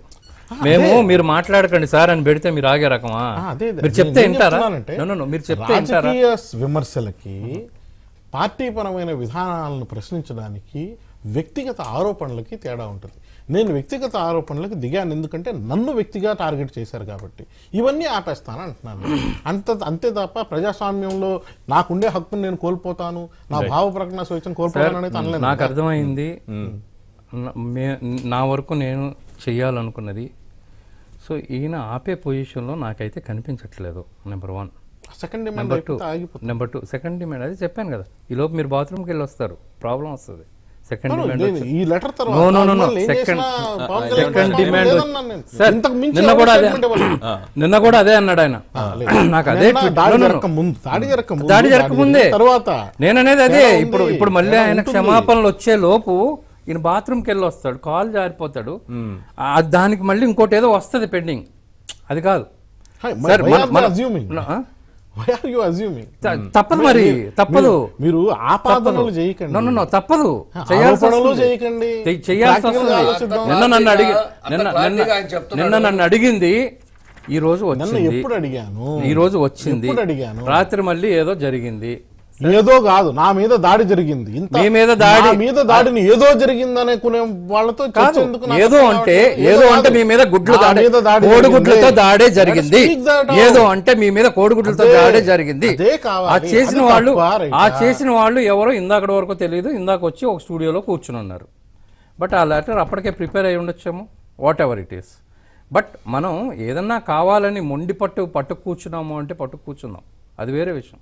మేము మీరు మాట్లాడకండి సార్ అని పెడితే మీరు ఆగే రకమా ఆ, అదే అదే. మీరు చెప్తే నేను వింటారా చెప్తున్నానంటే, No, no, no, మీరు చెప్తే వింటారా రాజకీయ విమర్శలకి పార్టీపరమైన విధానాలను ప్రశ్నించడానికి వ్యక్తిగత ఆరోపణలకి తేడా ఉంటుంది నేను వ్యక్తిగత ఆరోపణలకు దిగాను ఎందుకంటే నన్ను వ్యక్తిగా టార్గెట్ చేశారు కాబట్టి ఇవన్నీ ఆపేస్తాను అంటున్నాను అంత అంతే తప్ప ప్రజాస్వామ్యంలో నాకుండే హక్కును నేను కోల్పోతాను నా భావ ప్రకటన స్వేచ్ఛను కోల్పోతాను అనేది అనలేదు నాకు అర్థమైంది నా- మే- నా వరకు నేను చెయ్యాలనుకున్నది సో ఈయన ఆపే పొజిషన్లో నాకైతే కనిపించట్లేదు number one second demand number two అయిపోతే ఆగిపోతుంది నెంబర్ టూ సెకండ్ డిమాండ్ అది చెప్పాను కదా ఈ లోపు మీరు బాత్రూమ్కి వెళ్ళి వస్తారు ప్రాబ్లం వస్తుంది సెకండ్ డిమాండ్ నేను ఈ లెటర్ తర్వాత No, no, no, no. మళ్ళీ ఏం Second- చేసినా పవన్ కళ్యాణ్ సెకండ్ గారు డిమాండ్ లేదన్నాను నేను. సార్ ఇంతకు మించి నిన్న ఎవరు కూడా అదే statement ఇవ్వలేదు. నిన్న కూడా అదే అన్నాడు ఆయన నాకు అదే నిన్న ట్వీట్- దాడి No, no, no. జరగక ముందు దాడి జరగక ముందు దాడి జరగకముందే. జరిగిన తర్వాత నేను అనేది అదే ఎలా ఉంది? ఇప్పుడు ఇప్పుడు మళ్ళీ ఎలా ఆయన ఉంటుంది? క్షమాపణలు వచ్చే లోపు ఈయన బాత్రూమ్కి వెళ్ళి వస్తాడు కాల్ జారిపోతాడు ఆ, దానికి మళ్ళీ ఇంకోటి ఏదో వస్తుంది పెండింగ్ అది కాదు Hi, సార్, why మన- are you మన- assuming? ఆ? Why are you assuming? త- తప్పదు మరి తప్పదు మీరు- మీరు ఆపాదనలు చేయకండి No, no, no, తప్పదు ఆ, చేయాల్సి ఆరోపణలు వస్తుంది. చేయకండి. చెయ్- చేయాల్సి Practical గా వస్తుంది ఆలోచిద్దాం. నిన్న నన్ను అడిగి అంత నిన్న clarity గా నిన్న ఆయన చెప్తున్నాడు. నిన్న నన్ను అడిగింది ఈ రోజు నన్ను వచ్చింది ఎప్పుడు అడిగాను ఈ రోజు వచ్చింది ఎప్పుడు అడిగాను రాత్రి మళ్ళీ ఏదో జరిగింది ఏదో కాదు నా మీద దాడి జరిగింది ఇంత మీ మీద దాడి- నా మీద దాడిని ఏదో జరిగింది అనుకునే వాళ్ళతో చర్చ కాదు ఎందుకు నాకు ఏదో అర్థం అంటే కావట్లేదు. ఏదో అంటే కాదు. మీ మీద గుడ్లు నా దాడి మీద దాడి కోడిగుడ్లతో జరిగింది. దాడే జరిగింది Let us speak that out. ఏదో అంటే మీ మీద కోడిగుడ్లతో అదే- దాడే జరిగింది అదే కావాలి. ఆ చేసిన అది వాళ్ళు తప్పా, రైటా? ఆ చేసిన వాళ్ళు ఎవరో ఇందాకటి వరకు తెలియదు ఇందాక వచ్చి ఒక స్టూడియోలో కూర్చుని ఉన్నారు బట్ ఆ లెటర్ అప్పటికే ప్రిపేర్ అయి ఉండొచ్చేమో whatever it is but మనం ఏదన్నా కావాలని మొండి పట్టు పట్టు కూర్చున్నాము అంటే పట్టు కూర్చున్నాం అది వేరే విషయం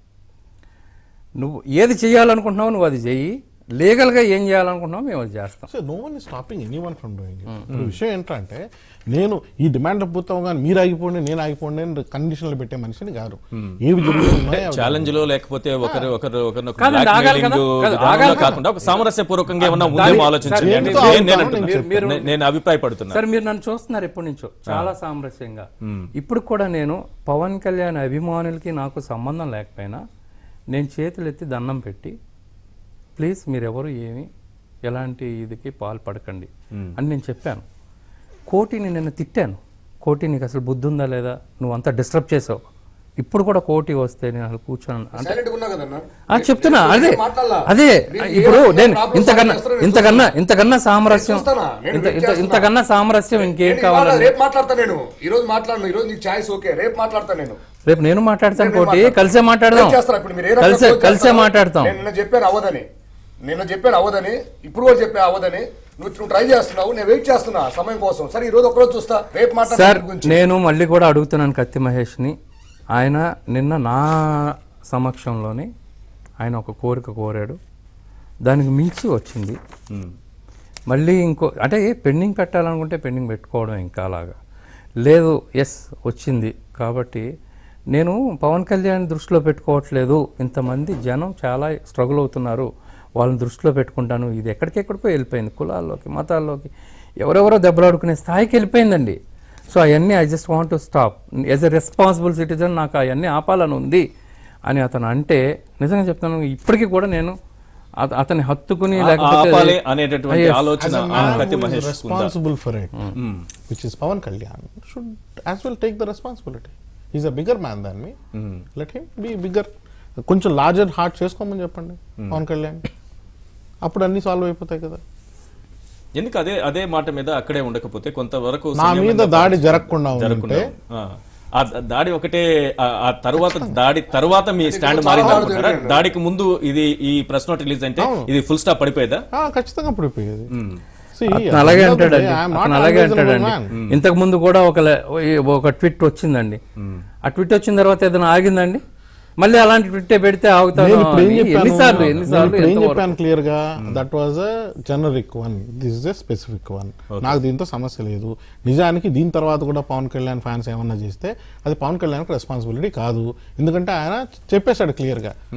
నువ్వు ఏది చేయాలనుకుంటున్నావు నువ్వు అది చెయ్యి లీగల్గా ఏం చేయాలనుకుంటున్నావు మేము అది చేస్తాం so no one is stopping anyone from doing ఇప్పుడు విషయం ఏంటంటే నేను ఈ డిమాండ్ పూర్తం కానీ మీరు ఆగిపోండి నేను ఆగిపోండి అని కండిషన్లు పెట్టే మనిషిని కాదు ఏవి జరుగుతున్నాయో అవి ఛాలెంజ్ లో లేకపోతే ఒకరు ఒకరు ఒకరినొకరు కాదండి, ఆగాలి కదా? blackmailing కాదు, విధానంలో ఆగాలి కదా? కాకుండా ఒక సామరస్యపూర్వకంగా ఏమన్నా దాని- ఉందేమో ఆలోచించండి సరే, అంటే ఎంతో నేను- నేను ఆగుతాను, అంటున్నా. మీరు- నే- నేను అభిప్రాయపడుతున్నా సరే మీరు నన్ను చూస్తున్నారు ఎప్పటి నుంచో చాలా సామరస్యంగా ఇప్పుడు కూడా నేను పవన్ కళ్యాణ్ అభిమానులకి నాకు సంబంధం లేకపోయినా నేను చేతులు ఎత్తి దండం పెట్టి ప్లీజ్ మీరెవరు ఏమి ఎలాంటి ఇదికి పాల్పడకండి అని నేను చెప్పాను కోటిని నిన్న తిట్టాను కోటి నీకు అసలు బుద్ధి ఉందా లేదా నువ్వు అంతా డిస్టర్బ్ చేసావు ఇప్పుడు కూడా కోటి వస్తే నేను అసలు కూర్చొని అంటే సైలెంట్ ఉన్నా కదన్నా ఆ, చెప్తున్నా నేను అదే మాట్లాడలా. అదే మీరు ఇప్పుడు ఏ- ఏ నేను problem ఇంతకన్నా solve చేస్తారో నేను ఇంతకన్నా ఇంతకన్నా సామరస్యం చూస్తానా? నేను ఇంత వెయిట్ ఇంత చేస్తున్నా. ఇంతకన్నా సామరస్యం ఇంకేం నేను ఇవాళ కావాలండి రేపు మాట్లాడతా నేను ఈ రోజు మాట్లాడను ఈ రోజు నీకు ఛాయిస్ ఓకే రేపు మాట్లాడతా నేను రేపు నేను మాట్లాడతాను నేను కోటి మాట్లాడతా. కలిసే మాట్లాడదాం నేను చేస్తాను ఇప్పుడు మీరు ఏ రకంగా కలిసే close కలిసే చేస్తారో మాట్లాడతాం నేను నిన్న చెప్పాను అవ్వదని నిన్న చెప్పాను అవ్వదని ఇప్పుడు కూడా చెప్పా అవ్వదని నువ్వు నువ్వు ట్రై చేస్తున్నావు నేను వెయిట్ చేస్తున్నా సమయం కోసం సరే ఈ రోజు ఒకరోజు చూస్తా రేపు సార్ మాట్లాడతాను గురించి నేను మళ్ళీ కూడా అడుగుతున్నాను కత్తి మహేష్ని ఆయన నిన్న నా సమక్షంలోనే ఆయన ఒక కోరిక కోరాడు దానికి మించి వచ్చింది మళ్ళీ ఇంకో అంటే పెండింగ్ పెట్టాలనుకుంటే పెండింగ్ పెట్టుకోవడం ఇంకా అలాగా లేదు ఎస్ వచ్చింది కాబట్టి నేను పవన్ కళ్యాణ్ దృష్టిలో పెట్టుకోవట్లేదు ఇంతమంది జనం చాలా స్ట్రగుల్ అవుతున్నారు వాళ్ళని దృష్టిలో పెట్టుకుంటాను ఇది ఎక్కడికెక్కడికో వెళ్ళిపోయింది కులాల్లోకి మతాల్లోకి ఎవరెవరో దెబ్బలాడుకునే స్థాయికి వెళ్ళిపోయిందండి సో అవన్నీ I just want to stop as a responsible citizen నాకు అవన్నీ ఆపాలని ఉంది అని అతను అంటే నిజంగా చెప్తాను ఇప్పటికీ కూడా నేను అత- అతన్ని హత్తుకుని ఆ- లేకపోతే ఆపాలి అనేటటువంటి Yes. ఆలోచన ఆ కత్తి మహేష్ ఉందా? Responsible for it which is Pawan Kalyan should as well take the responsibility is a bigger man than me let him be bigger కొంచెం లార్జర్ హార్ట్ చేసుకోమని చెప్పండి పవన్ కళ్యాణ్ అప్పుడు అన్ని సాల్వ్ అయిపోతాయి కదా ఎందుకు అదే అదే మాట మీద అక్కడే ఉండకపోతే కొంతవరకు నా సంయమనంగా మీద దాడి జరగకుండా జరగకుండా ఉంటే ఆ. ఆ దాడి ఒకటే ఆ- ఆ తరువాత దాడి తరువాత మీ స్టాండ్ మారింది అనుకుంటారా దాడికి ముందు ఇది ఈ ప్రెస్ నోట్ రిలీజ్ అంటే ఇది ఫుల్ స్టాప్ పడిపోయేదా ఆ, ఖచ్చితంగా పడిపోయేది See, అతను అలాగే at the end of the అంటాడండి day, I am not అతను అలాగే unreasonable అంటాడండి man. ఇంతకు ముందు కూడా ఒక లే- ఒక ట్విట్ వచ్చిందండి ఆ ట్విట్ వచ్చిన తర్వాత ఏదైనా ఆగిందండి మళ్ళీ అలాంటి ట్విట్టే పెడితే ఆగుతాను నేను ఇప్పుడు ఏం అని చెప్పాను ఎన్నిసార్లు నేను ఎన్నిసార్లు ఇప్పుడు ఏం ఎంతవరకు? చెప్పాను క్లియర్ గా that was a generic one this is a specific one నాకు దీంతో సమస్య లేదు నిజానికి దీని తర్వాత కూడా పవన్ కళ్యాణ్ ఫ్యాన్స్ ఏమన్నా చేస్తే అది పవన్ కళ్యాణ్ రెస్పాన్సిబిలిటీ కాదు ఎందుకంటే ఆయన చెప్పేశాడు క్లియర్ గా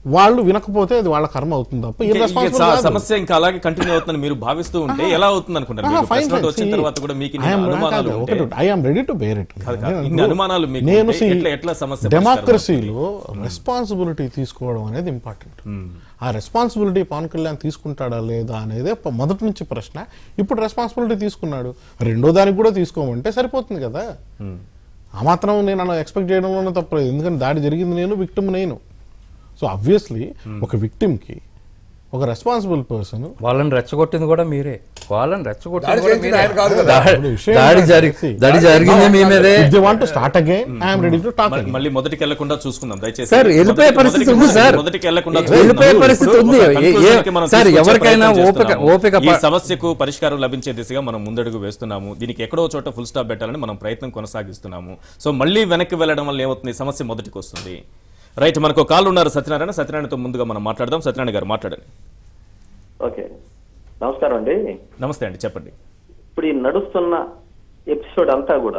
వాళ్ళు వినకపోతే అది వాళ్ళ కర్మ అవుతుంది తప్ప ఇంకా- ఇంకా irresponsible స- కాదు. సమస్య ఇంకా అలాగే కంటిన్యూ అవుతుందని మీరు భావిస్తూ ఉంటే ఎలా అవుతుంది అనుకుంటారు ఆహా, మీకు fine, ప్రశ్న నోట్ fine. వచ్చిన See, తర్వాత కూడా మీకు ఇన్ని I am- అనుమానాలు కాదు, ఉంటే ఒకటి, I am ready to bear it. కాదు, కాదు. నేను ఇన్ని అనుమానాలు మీకు నేను ఉంటే see, ఎట్లా- ఎట్లా సమస్య డెమోక్రసీలో రెస్పాన్సిబిలిటీ తీసుకోవడం అనేది ఇంపార్టెంట్ ఆ రెస్పాన్సిబిలిటీ పవన్ కళ్యాణ్ తీసుకుంటాడా లేదా అనేది ప- మొదటి నుంచి ప్రశ్న ఇప్పుడు రెస్పాన్సిబిలిటీ తీసుకున్నాడు రెండో దానికి కూడా తీసుకోమంటే సరిపోతుంది కదా ఆ మాత్రం నేను ఎక్స్పెక్ట్ చేయడంలోనే తప్పలేదు ఎందుకంటే దాడి జరిగింది నేను విక్టిమ్ నేను సో అబ్వియస్లీ ఒక విక్టిమ్కి ఒక రెస్పాన్సిబుల్ పర్సన్ వాళ్ళని రెచ్చగొట్టింది కూడా మీరే వాళ్ళని దాడి రెచ్చగొట్టింది కూడా చేయించింది మీరే ఆయన కాదు కదా దాడి- దాడి జరిగి దాడి జరిగింది మీ మీదే if they want to start again I'm ready to talk మళ్ళీ- మళ్ళీ మొదటికి వెళ్లకుండా చూసుకుందాం దయచేసి సార్, వెళ్ళిపోయే మొదటికి- పరిస్థితి మొదటికి- ఉంది, సార్. మొదటికి వెళ్లకుండా వెళ్ళిపోయే చూస్తున్నాం. పరిస్థితి ఇప్పుడు ఉంది. ఒక ఏ- ఏ- conclusion కి మనం సార్, తీసుకొచ్చే ఎవరికైనా ప్రయత్నం ఓపిక- చేస్తున్నాము. ఓపిక ఈ ప- సమస్యకు పరిష్కారం లభించే దిశగా మనం ముందడుగు వేస్తున్నాము దీనికి ఎక్కడో చోట ఫుల్ స్టాప్ పెట్టాలని మనం ప్రయత్నం కొనసాగిస్తున్నాము సో మళ్ళీ వెనక్కి వెళ్ళడం వల్ల ఏమవుతుంది సమస్య మొదటికి వస్తుంది రైట్ మనకు కాల్ ఉన్నారు సత్యనారాయణ సత్యనారాయణతో ముందుగా మనం మాట్లాడదాం సత్యనారాయణ గారు మాట్లాడండి ఓకే నమస్కారం అండి నమస్తే అండి చెప్పండి ఇప్పుడు ఈ నడుస్తున్న ఎపిసోడ్ అంతా కూడా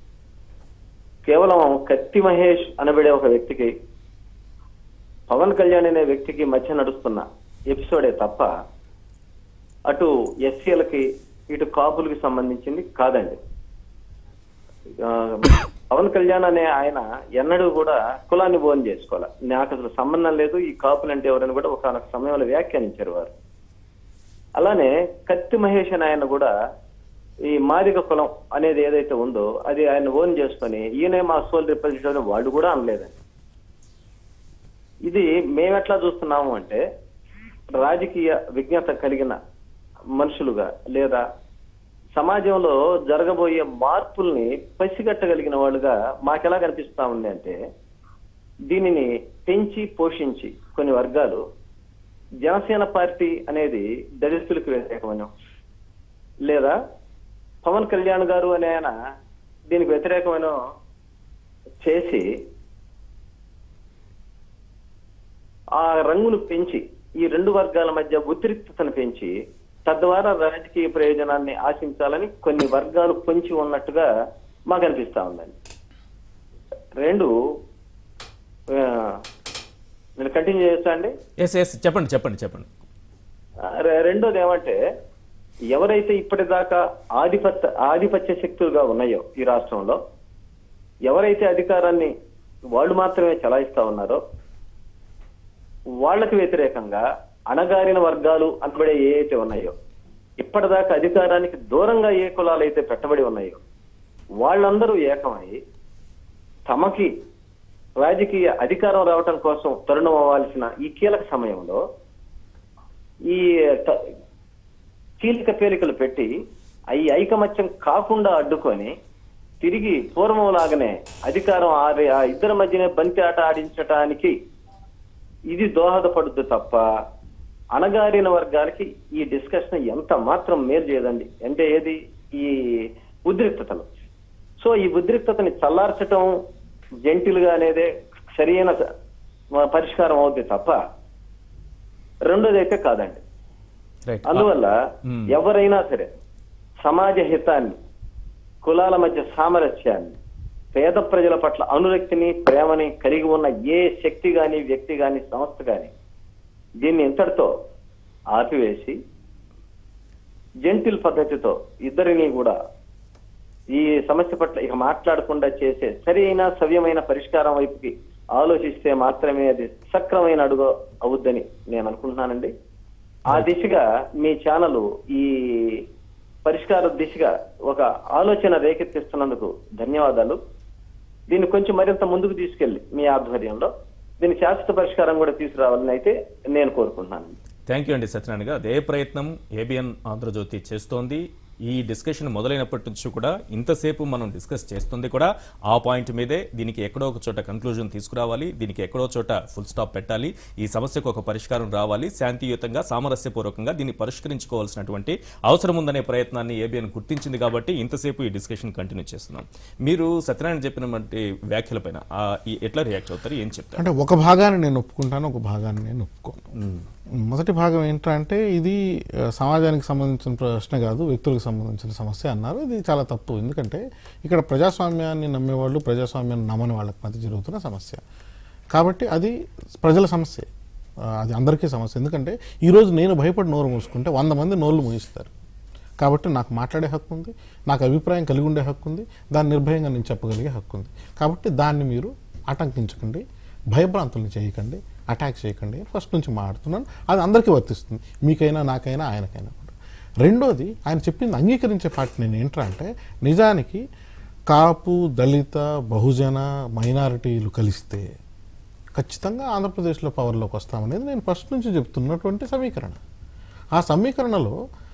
కేవలం కత్తి మహేష్ అనబడే ఒక వ్యక్తికి పవన్ కళ్యాణ్ అనే వ్యక్తికి మధ్య నడుస్తున్న ఎపిసోడే తప్ప అటు ఎస్సీలకి ఇటు కాపులకి సంబంధించింది కాదండి ఆ, పవన్ కళ్యాణ్ అనే ఆయన ఎన్నడూ కూడా కులాన్ని బోన్ చేసుకోవాలి నాకు అసలు సంబంధం లేదు ఈ కాపులు అంటే ఎవరని కూడా ఒక సమయంలో వ్యాఖ్యానించారు వారు అలానే కత్తి మహేష్ అని ఆయన కూడా ఈ మాదిగ కులం అనేది ఏదైతే ఉందో అది ఆయన ఓన్ చేసుకొని ఈయనే మా సోల్ రిప్రజెంటేటివ్ వాళ్ళు కూడా అనలేదండి ఇది మేమెట్లా చూస్తున్నాము అంటే రాజకీయ విజ్ఞత కలిగిన మనుషులుగా లేదా సమాజంలో జరగబోయే మార్పుల్ని పసిగట్టగలిగిన వాళ్ళుగా మాకెలా కనిపిస్తా ఉంది అంటే దీనిని పెంచి పోషించి కొన్ని వర్గాలు జనసేన పార్టీ అనేది దళితులకు వ్యతిరేకమైన లేదా పవన్ కళ్యాణ్ గారు అనే ఆయన దీనికి వ్యతిరేకమైన చేసి ఆ రంగును పెంచి ఈ రెండు వర్గాల మధ్య ఉద్రిక్తతను పెంచి తద్వారా రాజకీయ ప్రయోజనాన్ని ఆశించాలని కొన్ని వర్గాలు పొంచి ఉన్నట్టుగా మాకు అనిపిస్తా ఉందండి రెండు ఆ, నేను కంటిన్యూ చేస్తా అండి ఎస్ ఎస్ చెప్పండి చెప్పండి చెప్పండి రె- రెండోది ఏమంటే ఎవరైతే ఇప్పటిదాకా ఆధిపత్య ఆధిపత్య శక్తులుగా ఉన్నాయో ఈ రాష్ట్రంలో ఎవరైతే అధికారాన్ని వాళ్ళు మాత్రమే చలాయిస్తా ఉన్నారో వాళ్ళకి వ్యతిరేకంగా అణగారిన వర్గాలు అనబడే ఏ అయితే ఉన్నాయో ఇప్పటిదాకా అధికారానికి దూరంగా ఏ కులాలు అయితే పెట్టబడి ఉన్నాయో వాళ్ళందరూ ఏకమై తమకి రాజకీయ అధికారం రావటం కోసం తరుణం అవ్వాల్సిన ఈ కీలక సమయంలో ఈ త- చీలిక పేలికలు పెట్టి అవి ఐకమత్యం కాకుండా అడ్డుకొని తిరిగి పూర్వం లాగానే అధికారం ఆరి ఆ ఇద్దరి మధ్యనే బంతి ఆట ఆడించటానికి ఇది దోహదపడుద్ది తప్ప అణగారిన వర్గాలకి ఈ డిస్కషన్ ఎంత మాత్రం మేలు చేయదండి అంటే ఏది ఈ ఉద్రిక్తతను సో ఈ ఉద్రిక్తతని చల్లార్చటం జంటిలుగా అనేదే సరైన స- పరిష్కారం అవుద్ది తప్ప రెండోది అయితే కాదండి రైట్ అందువల్ల ఎవరైనా సరే సమాజ హితాన్ని కులాల మధ్య సామరస్యాన్ని పేద ప్రజల పట్ల అనురక్తిని ప్రేమని కలిగి ఉన్న ఏ శక్తి గాని వ్యక్తి గాని సంస్థ గాని దీన్ని ఇంతటితో ఆపివేసి జెంటిల్ పద్ధతితో ఇద్దరిని కూడా ఈ సమస్య పట్ల ఇక మాట్లాడకుండా చేసే సరైన సవ్యమైన పరిష్కారం వైపుకి ఆలోచిస్తే మాత్రమే అది సక్రమైన అడుగు అవుద్దని నేను అనుకుంటున్నానండి ఆ దిశగా మీ ఛానల్ ఈ పరిష్కార దిశగా ఒక ఆలోచన రేకెత్తిస్తున్నందుకు ధన్యవాదాలు దీన్ని కొంచెం మరింత ముందుకు తీసుకెళ్లి మీ ఆధ్వర్యంలో దీని శాశ్వత పరిష్కారం కూడా తీసుకురావాలని అయితే నేను కోరుకుంటున్నాను థ్యాంక్ యూ అండి సత్యనారాయణ గారు అదే ప్రయత్నం ఏబిఎన్ ఆంధ్రజ్యోతి చేస్తోంది ఈ డిస్కషన్ మొదలైనప్పటి నుంచి కూడా ఇంతసేపు మనం డిస్కస్ చేస్తుంది కూడా ఆ పాయింట్ మీదే దీనికి ఎక్కడో ఒక చోట కన్క్లూజన్ తీసుకురావాలి దీనికి ఎక్కడో చోట ఫుల్ స్టాప్ పెట్టాలి ఈ సమస్యకు ఒక పరిష్కారం రావాలి శాంతియుతంగా సామరస్యపూర్వకంగా దీన్ని పరిష్కరించుకోవాల్సినటువంటి అవసరం ఉందనే ప్రయత్నాన్ని ఏబిఎన్ గుర్తించింది కాబట్టి ఇంతసేపు ఈ డిస్కషన్ కంటిన్యూ చేస్తున్నాం మీరు సత్యనారాయణ చెప్పినటువంటి వ్యాఖ్యలపైన ఆ, ఈ- ఎట్లా రియాక్ట్ అవుతారు ఏం చెప్తారు అంటే ఒక భాగాన్ని నేను ఒప్పుకుంటాను ఒక భాగాన్ని నేను ఒప్పుకోను మొదటి భాగం ఏంటంటే ఇది ఆ, సమాజానికి సంబంధించిన ప్రశ్న కాదు వ్యక్తులకు సంబంధించిన సమస్య అన్నారు ఇది చాలా తప్పు ఎందుకంటే ఇక్కడ ప్రజాస్వామ్యాన్ని నమ్మేవాళ్ళు ప్రజాస్వామ్యాన్ని నమ్మని వాళ్ళకి మధ్య జరుగుతున్న సమస్య కాబట్టి అది ప్రజల సమస్య ఆ, అది అందరికీ సమస్య ఎందుకంటే ఈరోజు నేను భయపడి నోరు మూసుకుంటే వంద మంది నోళ్ళు మూయిస్తారు కాబట్టి నాకు మాట్లాడే హక్కు ఉంది నాకు అభిప్రాయం కలిగి ఉండే హక్కు ఉంది దాన్ని నిర్భయంగా నేను చెప్పగలిగే హక్కు ఉంది కాబట్టి దాన్ని మీరు ఆటంకించకండి భయభ్రాంతుల్ని చేయకండి అటాక్ చేయకండి ఫస్ట్ నుంచి మాట్లాడుతున్నాను అది అందరికీ వర్తిస్తుంది మీకైనా నాకైనా ఆయనకైనా కూడా రెండోది ఆయన చెప్పింది అంగీకరించే పార్టీ నేను ఏంట్రా అంటే నిజానికి కాపు దళిత బహుజన మైనారిటీలు కలిస్తే ఖచ్చితంగా ఆంధ్రప్రదేశ్లో పవర్లోకి వస్తామనేది నేను ఫస్ట్ నుంచి చెప్తున్నటువంటి సమీకరణ ఆ సమీకరణలో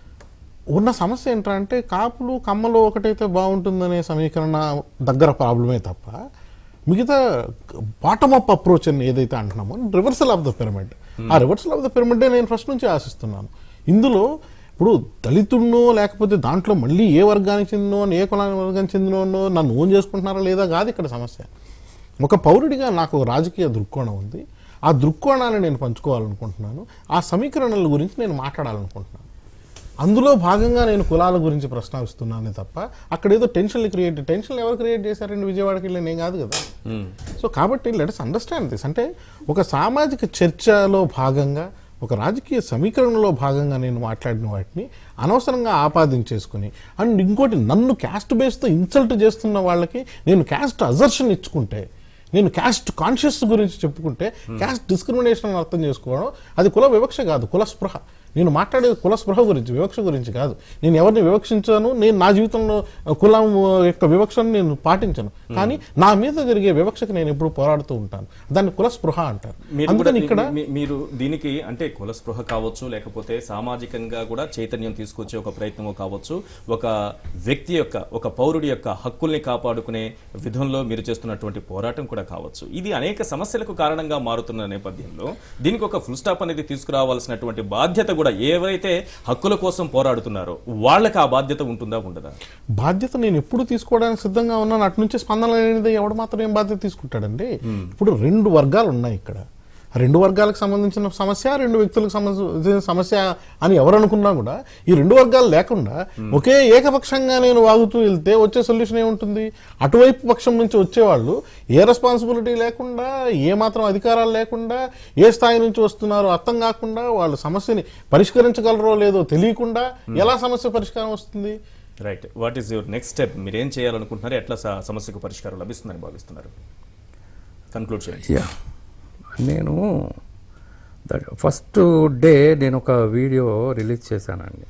ఉన్న సమస్య ఏంటంటే కాపులు కమ్మలు ఒకటైతే బాగుంటుందనే సమీకరణ దగ్గర ప్రాబ్లమే తప్ప మిగతా బాటమ్ అప్ అప్రోచ్ అని ఏదైతే అంటున్నామో రివర్సల్ ఆఫ్ ద పిరమిడ్ ఆ రివర్సల్ ఆఫ్ ద పిరమిడే నేను ఫస్ట్ నుంచి ఆశిస్తున్నాను ఇందులో ఇప్పుడు దళితుడినో లేకపోతే దాంట్లో మళ్ళీ ఏ వర్గానికి చెందినో ఏ కులానికి వర్గానికి చెందినో నన్ను ఓన్ చేసుకుంటున్నారా లేదా కాదు ఇక్కడ సమస్య ఒక పౌరుడిగా నాకు ఒక రాజకీయ దృక్కోణం ఉంది ఆ దృక్కోణాన్ని నేను పంచుకోవాలనుకుంటున్నాను ఆ సమీకరణల గురించి నేను మాట్లాడాలనుకుంటున్నాను అందులో భాగంగా నేను కులాల గురించి ప్రస్తావిస్తున్నానే తప్ప అక్కడ ఏదో టెన్షన్లు క్రియేట్ టెన్షన్లు ఎవరు క్రియేట్ చేశారండి విజయవాడకి వెళ్ళి నేను కాదు కదా సో కాబట్టి లెట్స్ అండర్స్టాండ్ దిస్ అంటే ఒక సామాజిక చర్చలో భాగంగా ఒక రాజకీయ సమీకరణలో భాగంగా నేను మాట్లాడిన వాటిని అనవసరంగా ఆపాదించేసుకుని అండ్ ఇంకోటి నన్ను క్యాస్ట్ బేస్తో ఇన్సల్ట్ చేస్తున్న వాళ్ళకి నేను క్యాస్ట్ అజర్షన్ ఇచ్చుకుంటే నేను క్యాస్ట్ కాన్షియస్ గురించి చెప్పుకుంటే క్యాస్ట్ డిస్క్రిమినేషన్ అని అర్థం చేసుకోవడం అది కుల వివక్ష కాదు కుల స్పృహ నేను మాట్లాడేది కుల స్పృహ గురించి వివక్ష గురించి కాదు నేను ఎవరిని వివక్షించాను నేను నా జీవితంలో కులం యొక్క వివక్షను నేను పాటించను కానీ నా మీద జరిగే వివక్షకు నేను ఎప్పుడు పోరాడుతూ ఉంటాను దాన్ని కుల స్పృహ అంటారు మీరు కూడా అందుకని ఇక్కడ మీ- మీ- మీరు దీనికి అంటే కుల స్పృహ కావచ్చు లేకపోతే సామాజికంగా కూడా చైతన్యం తీసుకొచ్చే ఒక ప్రయత్నము కావచ్చు ఒక వ్యక్తి యొక్క ఒక పౌరుడి యొక్క హక్కుల్ని కాపాడుకునే విధంలో మీరు చేస్తున్నటువంటి పోరాటం కూడా కావచ్చు ఇది అనేక సమస్యలకు కారణంగా మారుతున్న నేపథ్యంలో దీనికి ఒక ఫుల్ స్టాప్ అనేది తీసుకురావాల్సినటువంటి బాధ్యత కూడా ఏవైతే హక్కుల కోసం పోరాడుతున్నారో వాళ్ళకి ఆ బాధ్యత ఉంటుందా ఉండదా బాధ్యత నేను ఎప్పుడు తీసుకోవడానికి సిద్ధంగా ఉన్నాను అటు నుంచి స్పందన లేనిది ఎవడు మాత్రం ఏం బాధ్యత తీసుకుంటాడండి ఇప్పుడు రెండు వర్గాలు ఉన్నాయి ఇక్కడ ఆ రెండు వర్గాలకు సంబంధించిన సమస్య రెండు వ్యక్తులకు సంబంధించిన సమస్య అని ఎవరు అనుకున్నా కూడా ఈ రెండు వర్గాలు లేకుండా ఒకే ఏకపక్షంగా నేను వాగుతూ వెళ్తే వచ్చే సొల్యూషన్ ఏముంటుంది అటువైపు పక్షం నుంచి వచ్చేవాళ్ళు ఏ రెస్పాన్సిబిలిటీ లేకుండా ఏ మాత్రం అధికారాలు లేకుండా ఏ స్థాయి నుంచి వస్తున్నారో అర్థం కాకుండా వాళ్ళ సమస్యని పరిష్కరించగలరో లేదో తెలియకుండా ఎలా సమస్య పరిష్కారం వస్తుంది right what is your next step మీరు ఏం చేయాలనుకుంటున్నారు ఎట్లా స- సమస్యకు పరిష్కారం లభిస్తుందని భావిస్తున్నారు కన్క్లూడ్ చేయండి యా నేను దట్ ఫస్ట్ డే నేను ఒక వీడియో రిలీజ్ చేశానండి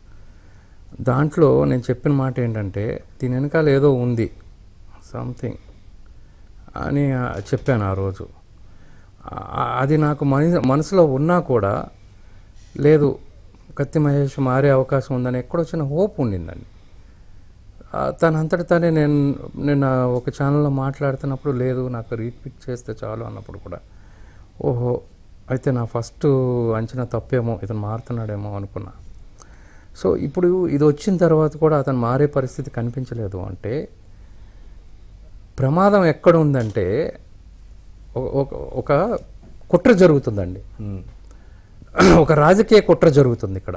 దాంట్లో నేను చెప్పిన మాట ఏంటంటే దీని వెనకాల ఏదో ఉంది సంథింగ్ అని ఆ, చెప్పాను ఆ రోజు ఆ, అది నాకు మన మనసులో ఉన్నా కూడా లేదు కత్తి మహేష్ మారే అవకాశం ఉందని ఎక్కడొచ్చిన హోప్ ఉండిందండి ఆ, తనంతట తనే నేను నేను ఆ ఒక ఛానల్లో మాట్లాడుతున్నప్పుడు లేదు నాకు రీట్వీట్ చేస్తే చాలు అన్నప్పుడు కూడా ఓహో అయితే నా ఫస్ట్ అంచనా తప్పేమో ఇతను మారుతున్నాడేమో అనుకున్నా సో ఇప్పుడు ఇది వచ్చిన తర్వాత కూడా అతను మారే పరిస్థితి కనిపించలేదు అంటే ప్రమాదం ఎక్కడ ఉందంటే ఒక- ఒక ఒక కుట్ర జరుగుతుందండి ఒక రాజకీయ కుట్ర జరుగుతుంది ఇక్కడ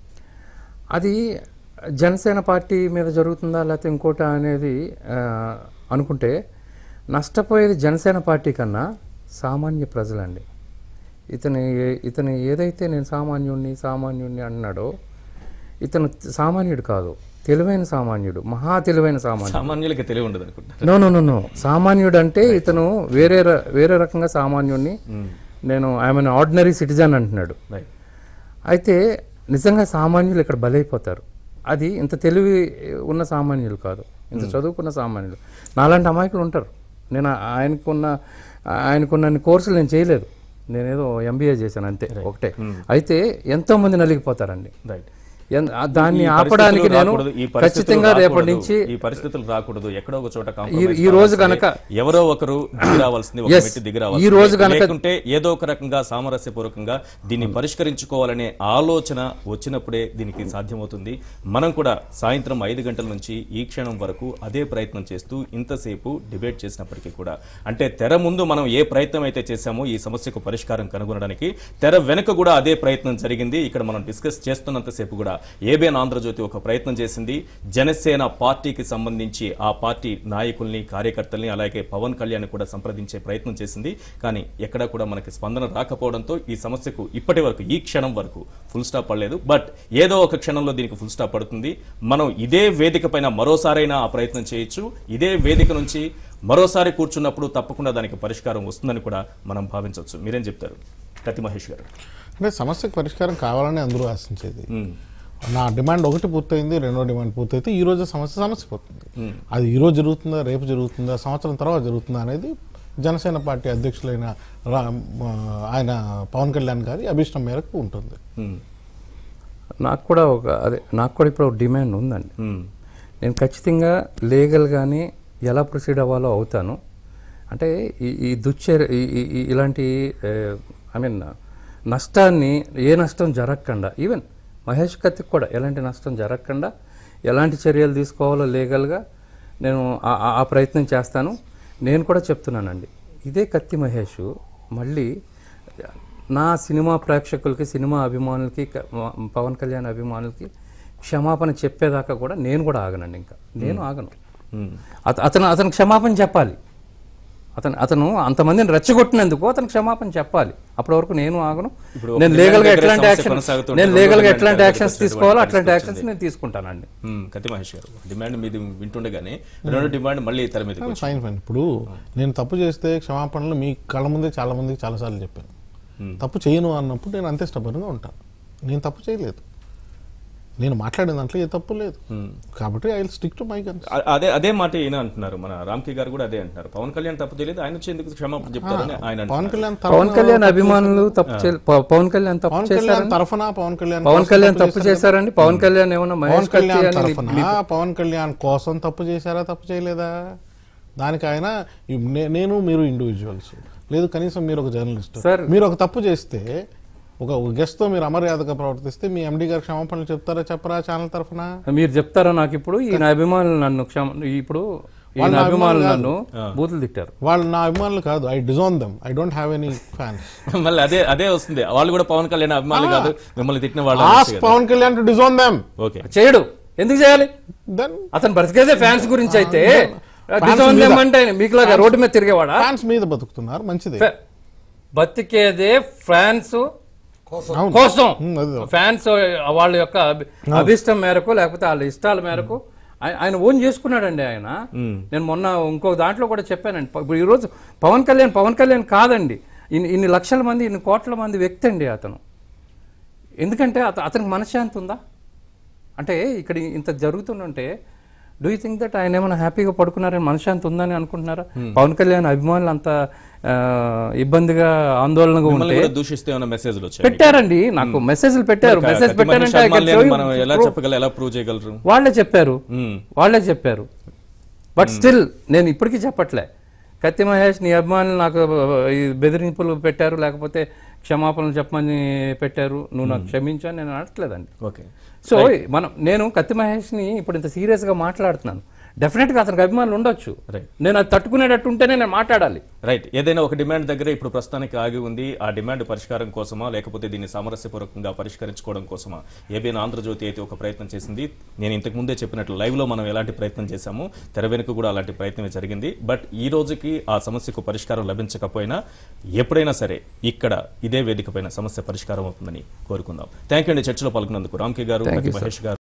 అది జనసేన పార్టీ మీద జరుగుతుందా లేకపోతే ఇంకోట అనేది ఆ, అనుకుంటే నష్టపోయేది జనసేన పార్టీ కన్నా సామాన్య ప్రజలండి ఇతని ఇతను ఏదైతే నేను సామాన్యుణ్ణి సామాన్యుణ్ణి అన్నాడో ఇతను సామాన్యుడు కాదు తెలివైన సామాన్యుడు మహా తెలివైన సామాన్యుడు సామాన్యులకి తెలివి ఉండదు అనుకుంటా నో నో నో నో సామాన్యుడు అంటే ఇతను వేరే ర- వేరే రకంగా సామాన్యుడిని నేను ఐఎమ్ ఆర్డినరీ సిటిజన్ అంటున్నాడు రైట్ అయితే నిజంగా సామాన్యులు ఇక్కడ బలైపోతారు అది ఇంత తెలివి ఉన్న సామాన్యులు కాదు ఇంత చదువుకున్న సామాన్యులు నాలాంటి అమాయకులు ఉంటారు నేను ఆయనకున్న ఆయనకున్న కోర్సులు నేను చేయలేదు నేనేదో ఎంబీఏ చేశాను అంతే ఒకటే అయితే ఎంతో మంది నలిగిపోతారండి రైట్ ఎన్- ఆ దాన్ని ఈ ఆపడానికి పరిస్థితులు నేను రాకూడదు, ఈ పరిస్థితులు ఖచ్చితంగా రేపటి రాకూడదు, నుంచి ఈ పరిస్థితులు రాకూడదు ఎక్కడో ఒక చోట ఈ- compromise ఈ రోజు కావాల్సిందే. గనక- ఎవరో ఒకరు దిగి రావాల్సింది ఒక Yes. మెట్టు దిగి ఈ రావాల్సిందే. రోజు గనక- లేకుంటే ఏదో ఒక రకంగా సామరస్యపూర్వకంగా దీన్ని పరిష్కరించుకోవాలనే ఆలోచన వచ్చినప్పుడే దీనికి సాధ్యమవుతుంది మనం కూడా సాయంత్రం ఐదు గంటల నుంచి ఈ క్షణం వరకు అదే ప్రయత్నం చేస్తూ ఇంతసేపు డిబేట్ చేసినప్పటికీ కూడా అంటే తెర ముందు మనం ఏ ప్రయత్నం అయితే చేశామో ఈ సమస్యకు పరిష్కారం కనుగొనడానికి తెర వెనుక కూడా అదే ప్రయత్నం జరిగింది ఇక్కడ మనం డిస్కస్ చేస్తున్నంతసేపు కూడా ఏబిఎన్ ఆంధ్రజ్యోతి ఒక ప్రయత్నం చేసింది జనసేన పార్టీకి సంబంధించి ఆ పార్టీ నాయకుల్ని కార్యకర్తల్ని అలాగే పవన్ కళ్యాణ్ కూడా సంప్రదించే ప్రయత్నం చేసింది కానీ ఎక్కడా కూడా మనకి స్పందన రాకపోవడంతో ఈ సమస్యకు ఇప్పటి వరకు ఈ క్షణం వరకు ఫుల్ స్టాప్ పడలేదు బట్ ఏదో ఒక క్షణంలో దీనికి ఫుల్ స్టాప్ పడుతుంది మనం ఇదే వేదిక పైన మరోసారైనా ఆ ప్రయత్నం చేయొచ్చు ఇదే వేదిక నుంచి మరోసారి కూర్చున్నప్పుడు తప్పకుండా దానికి పరిష్కారం వస్తుందని కూడా మనం భావించవచ్చు మీరేం చెప్తారు కత్తి మహేష్ గారు అంటే సమస్యకు పరిష్కారం కావాలని అందరూ ఆశించేది ఉమ్, నా డిమాండ్ ఒకటి పూర్తయింది రెండో డిమాండ్ పూర్తయితే ఈ రోజు సమస్య సమస్య పోతుంది అది ఈ రోజు జరుగుతుందా రేపు జరుగుతుందా సంవత్సరం తర్వాత జరుగుతుందా అనేది జనసేన పార్టీ అధ్యక్షులైన రా- ఆ, ఆయన పవన్ కళ్యాణ్ గారి అభిష్టం మేరకు ఉంటుంది ఉమ్, నాకు కూడా ఒక అదే నాకు కూడా ఇప్పుడు ఒక డిమాండ్ ఉందండి ఉమ్, నేను ఖచ్చితంగా లీగల్ కానీ ఎలా ప్రొసీడ్ అవ్వాలో అవుతాను అంటే ఈ ఈ దుశ్చర్య ఈ- ఈ- ఈ- ఇలాంటి ఐ మీన్ నష్టాన్ని ఏ నష్టం జరగకుండా ఈవెన్ మహేష్ కత్తికి కూడా ఎలాంటి నష్టం జరగకుండా ఎలాంటి చర్యలు తీసుకోవాలో లీగల్గా నేను ఆ- ఆ- ఆ ప్రయత్నం చేస్తాను నేను కూడా చెప్తున్నానండి ఇదే కత్తి మహేష్ మళ్ళీ నా సినిమా ప్రేక్షకులకి సినిమా అభిమానులకి క- మ- పవన్ కళ్యాణ్ అభిమానులకి క్షమాపణ చెప్పేదాకా కూడా నేను కూడా ఆగనండి ఇంకా నేను ఆగను ఉమ్. అత- అతను అతను క్షమాపణ చెప్పాలి అతను అతను అంతమందిని రెచ్చగొట్టినందుకు అతను క్షమాపణ చెప్పాలి అప్పటి వరకు నేను ఆగను ఇప్పుడు ఒక నేను డిమాండ్ లీగల్ గా దగ్గర ఎట్లాంటి సమస్య యాక్షన్ కొనసాగుతుంటే నేను రెండో లీగల్ గా డిమాండ్ ఎట్లాంటి దగ్గరకు యాక్షన్స్ వచ్చేటువంటి తీసుకోవాలో అట్లాంటి పరిస్థితి యాక్షన్స్ నేను తీసుకుంటానండి ఉమ్, కత్తి మహేష్ గారు డిమాండ్ మీది వింటుండగానే రెండో డిమాండ్ మళ్ళీ తెర మీదకి వచ్చింది. ఫైన్ ఫైన్ ఇప్పుడు నేను తప్పు చేస్తే క్షమాపణలు మీ కళ్ళ ముందే చాలా మందికి చాలాసార్లు చెప్పాను తప్పు చేయను అన్నప్పుడు నేను అంతే స్టబర్గా ఉంటాను నేను తప్పు చేయలేదు నేను మాట్లాడిన దాంట్లో ఏ తప్పు లేదు కాబట్టి I will stick to my guns అ- అదే అదే మాట ఈయన అంటున్నారు మన రామ్కి గారు కూడా అదే అంటున్నారు పవన్ కళ్యాణ్ తప్పు తెలియదు ఆయన వచ్చి ఎందుకు క్షమాపణ చెప్తారని ఆయన పవన్ అంటున్నారు. కళ్యాణ్ పవన్ తరఫున కళ్యాణ్ అభిమానులు తప్పు చే- ప- పవన్ కళ్యాణ్ తప్పు పవన్ కళ్యాణ్ చేశారండి తరఫున పవన్ కళ్యాణ్ పవన్ కోసం కళ్యాణ్ తప్పు చేశారు కదా? చేశారండి పవన్ కళ్యాణ్ ఏమన్నా పవన్ మహేష్ కత్తి కళ్యాణ్ అని తరఫున పవన్ కళ్యాణ్ కోసం తప్పు చేశారా తప్పు చేయలేదా దానికి ఆయన ఈ నే- నేను మీరు ఇండివిజువల్స్ లేదు కనీసం మీరు ఒక జర్నలిస్ట్ సార్. మీరు ఒక తప్పు చేస్తే ఒక గెస్ట్ తో మీరు అమర్యాదగా ప్రవర్తిస్తే మీ ఎండి గారు క్షమాపణలు చెప్తారా చెప్పరా ఛానల్ తరఫున మీరు చెప్తారా నాకు ఇప్పుడు ఈయన అభిమానులు నన్ను క్షమ ఇప్పుడు ఈయన వాళ్ళ అభిమానులు అభిమానులు నన్ను బూతులు తిట్టారు వాళ్ళు నా అభిమానులు కాదు I disown them I don't have any fans మళ్ళీ అదే అదే వస్తుంది వాళ్ళు కూడా పవన్ కళ్యాణ్ అభిమానులు కాదు మిమ్మల్ని తిట్టిన వాళ్ళు ఆస్ అనొచ్చు కదా. Pawan Kalyan to disown them okay చేయడు ఎందుకు చేయాలి దెన్ అతను బ్రతికేదే ఫ్యాన్స్ గురించి అయితే Fans డిజోన్ మీద. అంటే మీకులాగా రోడ్డు మీద తిరిగేవాడా ఫ్యాన్స్ మీద బతుకుతున్నారు మంచిది ఫే- బతికేదే ఫ్యాన్స్ అవును. కోసం ఉమ్, అదే. ఫ్యాన్స్ వాళ్ళ యొక్క అభి- అభిష్టం మేరకు లేకపోతే వాళ్ళ ఇష్టాల మేరకు ఆయ- ఆయన ఓన్ చేసుకున్నాడండి ఆయన నేను మొన్న ఇంకో దాంట్లో కూడా చెప్పానండి ప- ఇప్పుడు ఈరోజు పవన్ కళ్యాణ్ పవన్ కళ్యాణ్ కాదండి ఇన్ని ఇన్ని లక్షల మంది ఇన్ని కోట్ల మంది వ్యక్తి అండి అతను ఎందుకంటే అత అతనికి మనశ్శాంతి ఉందా అంటే ఇక్కడ ఇంత జరుగుతుందంటే డూ యూ థింక్ దట్ ఆయన ఏమైనా హ్యాపీగా పడుకున్నారని మనశ్శాంతి ఉందని అనుకుంటున్నారా పవన్ కళ్యాణ్ అభిమానులు అంత ఆ, ఇబ్బందిగా ఆందోళనగా మిమ్మల్ని ఉంటే కూడా దూషిస్తే ఏమైనా మెసేజ్లు వచ్చాయి పెట్టారండి నాకు మెసేజ్లు పెట్టారు మెసేజ్ పెట్టారంటే I can show you మనం ఎలా proof. చెప్పగలం ఎలా ప్రూవ్ చేయగలరు వాళ్ళే చెప్పారు మ్మ్. వాళ్ళే చెప్పారు బట్ స్టిల్ నేను ఇప్పటికీ చెప్పట్లే కత్తి మహేష్ నీ అభిమానులు నాకు ఈ బెదిరింపులు పెట్టారు లేకపోతే క్షమాపణలు చెప్పమని పెట్టారు నువ్వు నాకు క్షమించు అని నేను అనట్లేదండి ఓకే సో మనం నేను కత్తి మహేష్ని ఇప్పుడు ఇంత సీరియస్గా మాట్లాడుతున్నాను డెఫినెట్గా అతనికి అభిమానులు ఉండొచ్చు Right. నేను అది తట్టుకునేటట్టు ఉంటేనే నేను మాట్లాడాలి రైట్ ఏదైనా ఒక డిమాండ్ దగ్గర ఇప్పుడు ప్రస్తుతానికి ఆగి ఉంది ఆ డిమాండ్ పరిష్కారం కోసమా లేకపోతే దీన్ని సామరస్యపూర్వకంగా పరిష్కరించుకోవడం కోసమా ఏబిఎన్ ఆంధ్రజ్యోతి అయితే ఒక ప్రయత్నం చేసింది నేను ఇంతకు ముందే చెప్పినట్లు లైవ్ లో మనం ఎలాంటి ప్రయత్నం చేశాము తెర వెనుక కూడా అలాంటి ప్రయత్నమే జరిగింది బట్ ఈ రోజుకి ఆ సమస్యకు పరిష్కారం లభించకపోయినా ఎప్పుడైనా సరే ఇక్కడ ఇదే వేదిక పైన సమస్య పరిష్కారం అవుతుందని కోరుకుందాం థ్యాంక్ యూ అండి చర్చలో పాల్గొన్నందుకు రామ్కే గారు Thank కత్తి you, sir. మహేష్ గారు